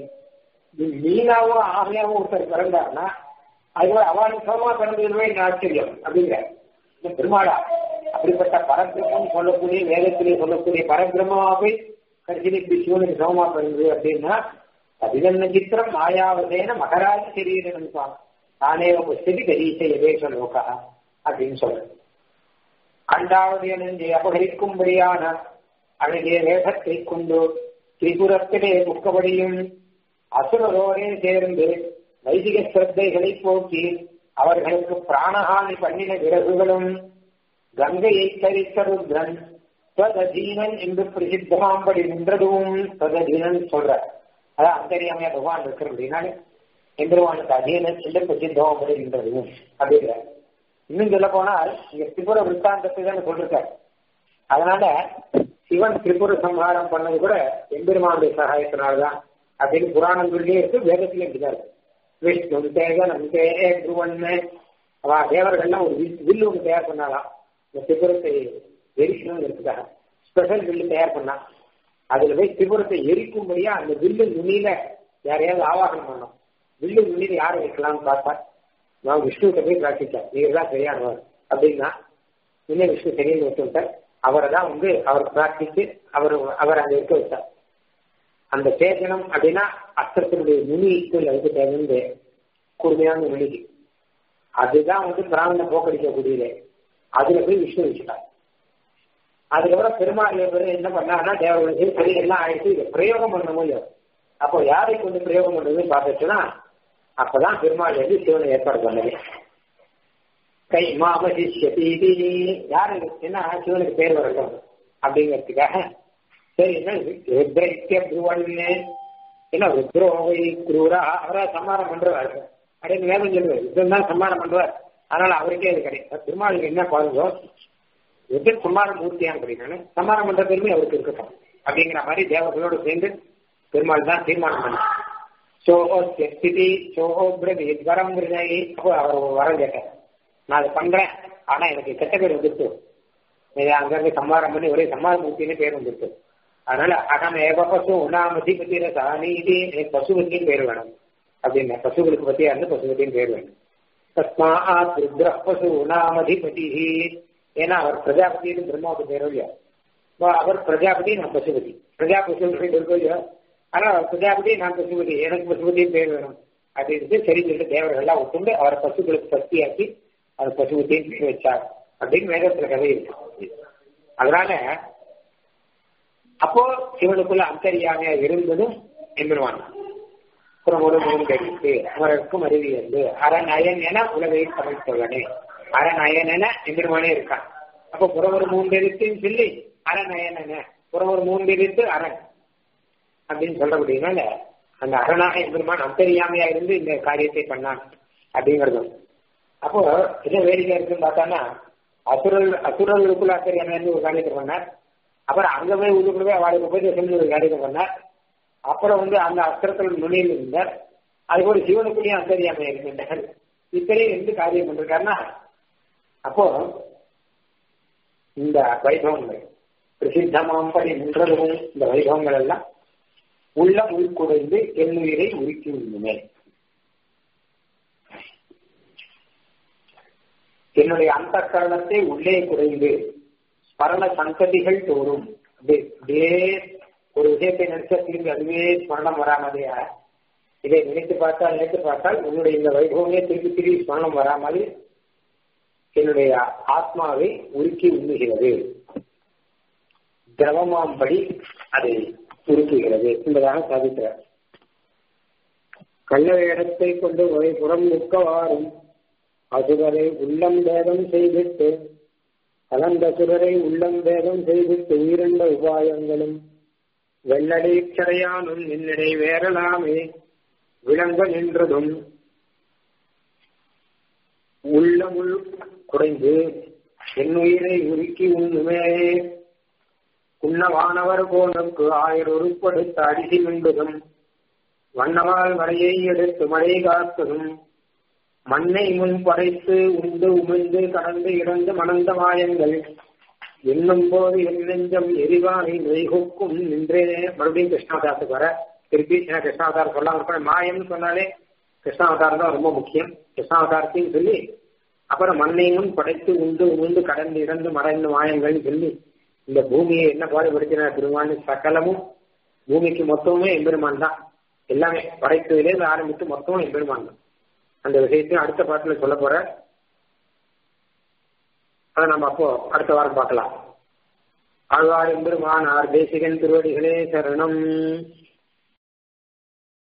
மீனாவும் ஆகையாவும் ஒருத்தர் பிறந்தாருன்னா அதுவே அவளுக்கு சமமா பிறந்ததுவே இந்த ஆச்சரியம் அப்படிங்கிற இந்த பெருமாளா அப்படிப்பட்ட பரபிரம்மம் சொல்லக்கூடிய வேதத்திலே சொல்லக்கூடிய பரபிரம்மாவை கடைசியில் இப்படி சிவனுக்கு சமமா பிறந்தது அப்படின்னா பதினொன்னு சித்திரம் மாயாவதேன மகராஜ சரீரம் தானே புஸ்தகி கரீச யதேச லோகா அப்படின்னு சொல்றது அண்டாவது நெஞ்சை அபகரிக்கும்படியான அழகிய வேகத்தை கொண்டு திரிபுரத்திலே புக்கபடியும் அசுரரோரே சேர்ந்து வைதிக சிரத்தைகளை போக்கி அவர்களுக்கு பிராணஹானி பண்ணின விறகுகளும் கங்கையை தரித்த ருத்ரன் ததீனன் என்று பிரசித்தமாம்படி நின்றதும் ததீனன் சொல்ற அதான் அந்தரியாமையா பகவான் இருக்கிற அப்படின்னாலே எம்பெருமானுக்கு அதீனன் என்று பிரசித்தமாம்படி நின்றதும் அப்படிங்கிற இன்னும் சொல்ல போனால் இங்க திரிபுர விற்த்தாந்தத்தை தான் சொல்லிருக்காரு அதனால சிவன் திரிபுர சம்ஹாரம் பண்ணது கூட எம்பெருமானுடைய சகாயத்தினால்தான் அப்படின்னு புராணங்கள்லயே இருக்கு வேதத்திலே இருக்குதான் இருக்கு விஷ்ணு தேகனம் தே துருவன்னு அவ தேவர்கள்லாம் ஒரு வில்லு ஒன்று தயார் பண்ணாலாம் இந்த திபுரத்தை எரிக்கணுங்கிறதுக்காக ஸ்பெஷல் வில்லு தயார் பண்ணா அதுல போய் திபுரத்தை எரிக்கும்படியா அந்த வில்லு நுனியில யாரையாவது ஆவாகனம் பண்ணோம் வில்லு நுனியில யாரை வைக்கலாம்னு பார்த்தா நான் விஷ்ணுகிட்ட போய் பிரார்த்திச்சேன் நீங்க தான் சரியானவர் அப்படின்னா இன்னும் விஷ்ணு சரின்னு வச்சுட்டார் அவரை தான் வந்து அவர் பிரார்த்திச்சு அவர் அவர் அங்க இருக்க வச்சார் அந்த சேதனம் அப்படின்னா அஸ்திரத்தினுடைய நுனிக்கு அதுக்கு தகுந்த கூர்மையான நுனிக்கு அதுதான் வந்து பிராமண போக்கடிக்கக்கூடியது அதுல போய் விஷ்ணு வச்சுட்டார் அதுக்கப்புறம் பெருமாள் என்ன பண்ணாருன்னா தேவர்களுக்கு சரி எல்லாம் ஆயிடுச்சு இதை பிரயோகம் பண்ண முடியும் அப்போ யாரை கொண்டு பிரயோகம் பண்றதுன்னு பார்த்துச்சுன்னா அப்பதான் பெருமாள் வந்து சிவனை ஏற்பாடு பண்ணது கை மாமசிஷதி யாரு என்ன சிவனுக்கு பேர் வரட்டும் அப்படிங்கிறதுக்காக சரி என்ன ருத்ரைக்கிய புருவன்னு என்ன ருத்ரோவை குரூரா அவரா சம்மாரம் பண்றவார் அப்படின்னு வேதம் சொல்லுவார் ருத்ரன் தான் சம்மாரம் பண்றார் அதனால அவருக்கே அது கிடையாது பெருமாளுக்கு என்ன பாருங்கோ ருத்ரன் சம்மாரம் மூர்த்தியான்னு கிடைக்கணும் சம்மாரம் பண்ற பெருமை அவருக்கு இருக்கட்டும் அப்படிங்கிற மாதிரி தேவர்களோடு சேர்ந்து பெருமாள் தான் தீர்மானம் பண்ண சோஹோ ஸ்திதி சோஹோ பிரதி வரம் அப்போ அவர் வரம் கேட்டார் நான் அதை பண்றேன் ஆனா எனக்கு கெட்ட பேர் வந்துட்டு அங்கிருந்து சம்மாரம் பண்ணி ஒரே சம்மார மூர்த்தின்னு பேர் வந்துட்டு அதனால அகம் ஏக பசு உண்ணாமதிபதி சாணீதி எனக்கு பசுபதியும் பேர் வேணும் அப்படின்னு பசுகளுக்கு பத்தியா இருந்து பசுபதியும் பேர் வேணும் தஸ்மாத் ருத்ர பசு உணாமதிபதி ஏன்னா அவர் பிரஜாபதினு பிரம்மாவுக்கு பேரும் இல்லையா அவர் பிரஜாபதி நான் பசுபதி பிரஜாபதி இருக்கோ இல்லையோ ஆனா பிரஜாபதி நான் பசுபதி எனக்கு பசுபதியும் பேர் வேணும் அப்படின்னு சரி சொல்லிட்டு தேவர்கள்லாம் ஒத்துண்டு அவரை பசுகளுக்கு பக்தியாக்கி அவர் பசுபதியும் பேர் வச்சார் அப்படின்னு வேதத்துல கதை இருக்கு அதனால அப்போ சிவனுக்குள்ள அந்தரியாமையா இருந்ததும் எம்பெருமான் அப்புறம் ஒரு மூன்றெடுத்து அவருக்கும் அறிவியந்து அரணயன் என உலகை சமைத்தவனே அரணயன் என எம்பெருமானே இருக்கான் அப்போ புறவர் மூன்றெழுத்துன்னு சொல்லி அரணயன் என புறவர் மூன்றெழுத்து அரண் அப்படின்னு சொல்லக்கூடியதுனால அந்த அரணாக எம்பெருமான் அந்தரியாமையா இருந்து இந்த காரியத்தை பண்ணான் அப்படிங்கிறதும் அப்போ என்ன வேடிக்கை இருக்குன்னு பார்த்தான்னா அசுரல் அசுரர்களுக்குள்ள அந்தரியாமையா ஒரு காரியத்தை பண்ணார் அப்புறம் அங்க போய் உள்ளுக்குள்ள போய் அவளுக்கு உபதேசம் ஒரு காரியத்தை பண்ணார் அப்புறம் வந்து அந்த அஸ்திரத்தில் நுழையில் இருந்தார் அது ஒரு சிவனுக்குள்ளேயும் அந்தரியாமை இருக்கின்றார் இத்தனையும் எந்த காரியம் பண்றாருன்னா அப்போ இந்த வைபவங்கள் பிரசித்தமாம் படி நின்றதும் இந்த வைபவங்கள் எல்லாம் உள்ள உள்குடைந்து என்னுயிரை உருக்கி உள்ளுமே என்னுடைய அந்த கரணத்தை உள்ளே குறைந்து ஸ்மரண சந்ததிகள் தோறும் அப்படியே ஒரு விஷயத்தை நினைச்சா திரும்பி அதுவே ஸ்மரணம் வராமலையா இதை நினைத்து பார்த்தால் நினைத்து பார்த்தால் உன்னுடைய இந்த வைபவமே திருப்பி திரும்பி ஸ்மரணம் வராமல் என்னுடைய ஆத்மாவை உருக்கி உண்ணுகிறது திரவமாம்படி அதை உருக்குகிறது என்பதாக சாதிக்கிறார் கள்ள இடத்தை கொண்டு ஒரு புறம் நிற்கவாறும் அசுரரை உள்ளம் வேதம் செய்திட்டு கலந்த சுரரை உள்ளம் வேதம் செய்திட்டு உயிரண்ட உபாயங்களும் வெள்ளடை கரையானும் நின்னடை வேறலாமே விளங்க நின்றதும் உள்ளமுள் குறைந்து என் உயிரை உருக்கி உண்ணுமே உண்ணவானவர் போனுக்கு ஆயிரம் உருப்படுத்த அடிசி மிண்டுதும் வண்ணவால் வரையை எடுத்து மழை காத்ததும் மண்ணை முன் படைத்து உண்டு உமிழ்ந்து கடந்து இறந்து மணந்த மாயங்கள் என்னும் போது என் நெஞ்சம் எரிவானை நெய்கொக்கும் நின்றே மறுபடியும் கிருஷ்ணாவதாரத்துக்கு வர திருப்பி ஏன்னா கிருஷ்ணாவதாரம் சொல்லாம இருக்கணும் மாயம்னு சொன்னாலே கிருஷ்ணாவதாரம் தான் ரொம்ப முக்கியம் கிருஷ்ணாவதாரத்தையும் சொல்லி அப்புறம் மண்ணையும் படைத்து உண்டு உமிழ்ந்து கடந்து இறந்து மறைந்து மாயங்கள்னு சொல்லி இந்த பூமியை என்ன பாடுபடுத்தினார் பெருமான் சகலமும் பூமிக்கு மொத்தமுமே எம்பெருமான் தான் எல்லாமே படைத்ததிலே ஆரம்பித்து மொத்தமும் எம்பெருமான் தான் அந்த விஷயத்தையும் அடுத்த பாட்டுல சொல்ல போற அதை நம்ம அப்போ அடுத்த வாரம் பார்க்கலாம் ஆழ்வார் எம்பெருமானார் தேசிகன் திருவடிகளே சரணம்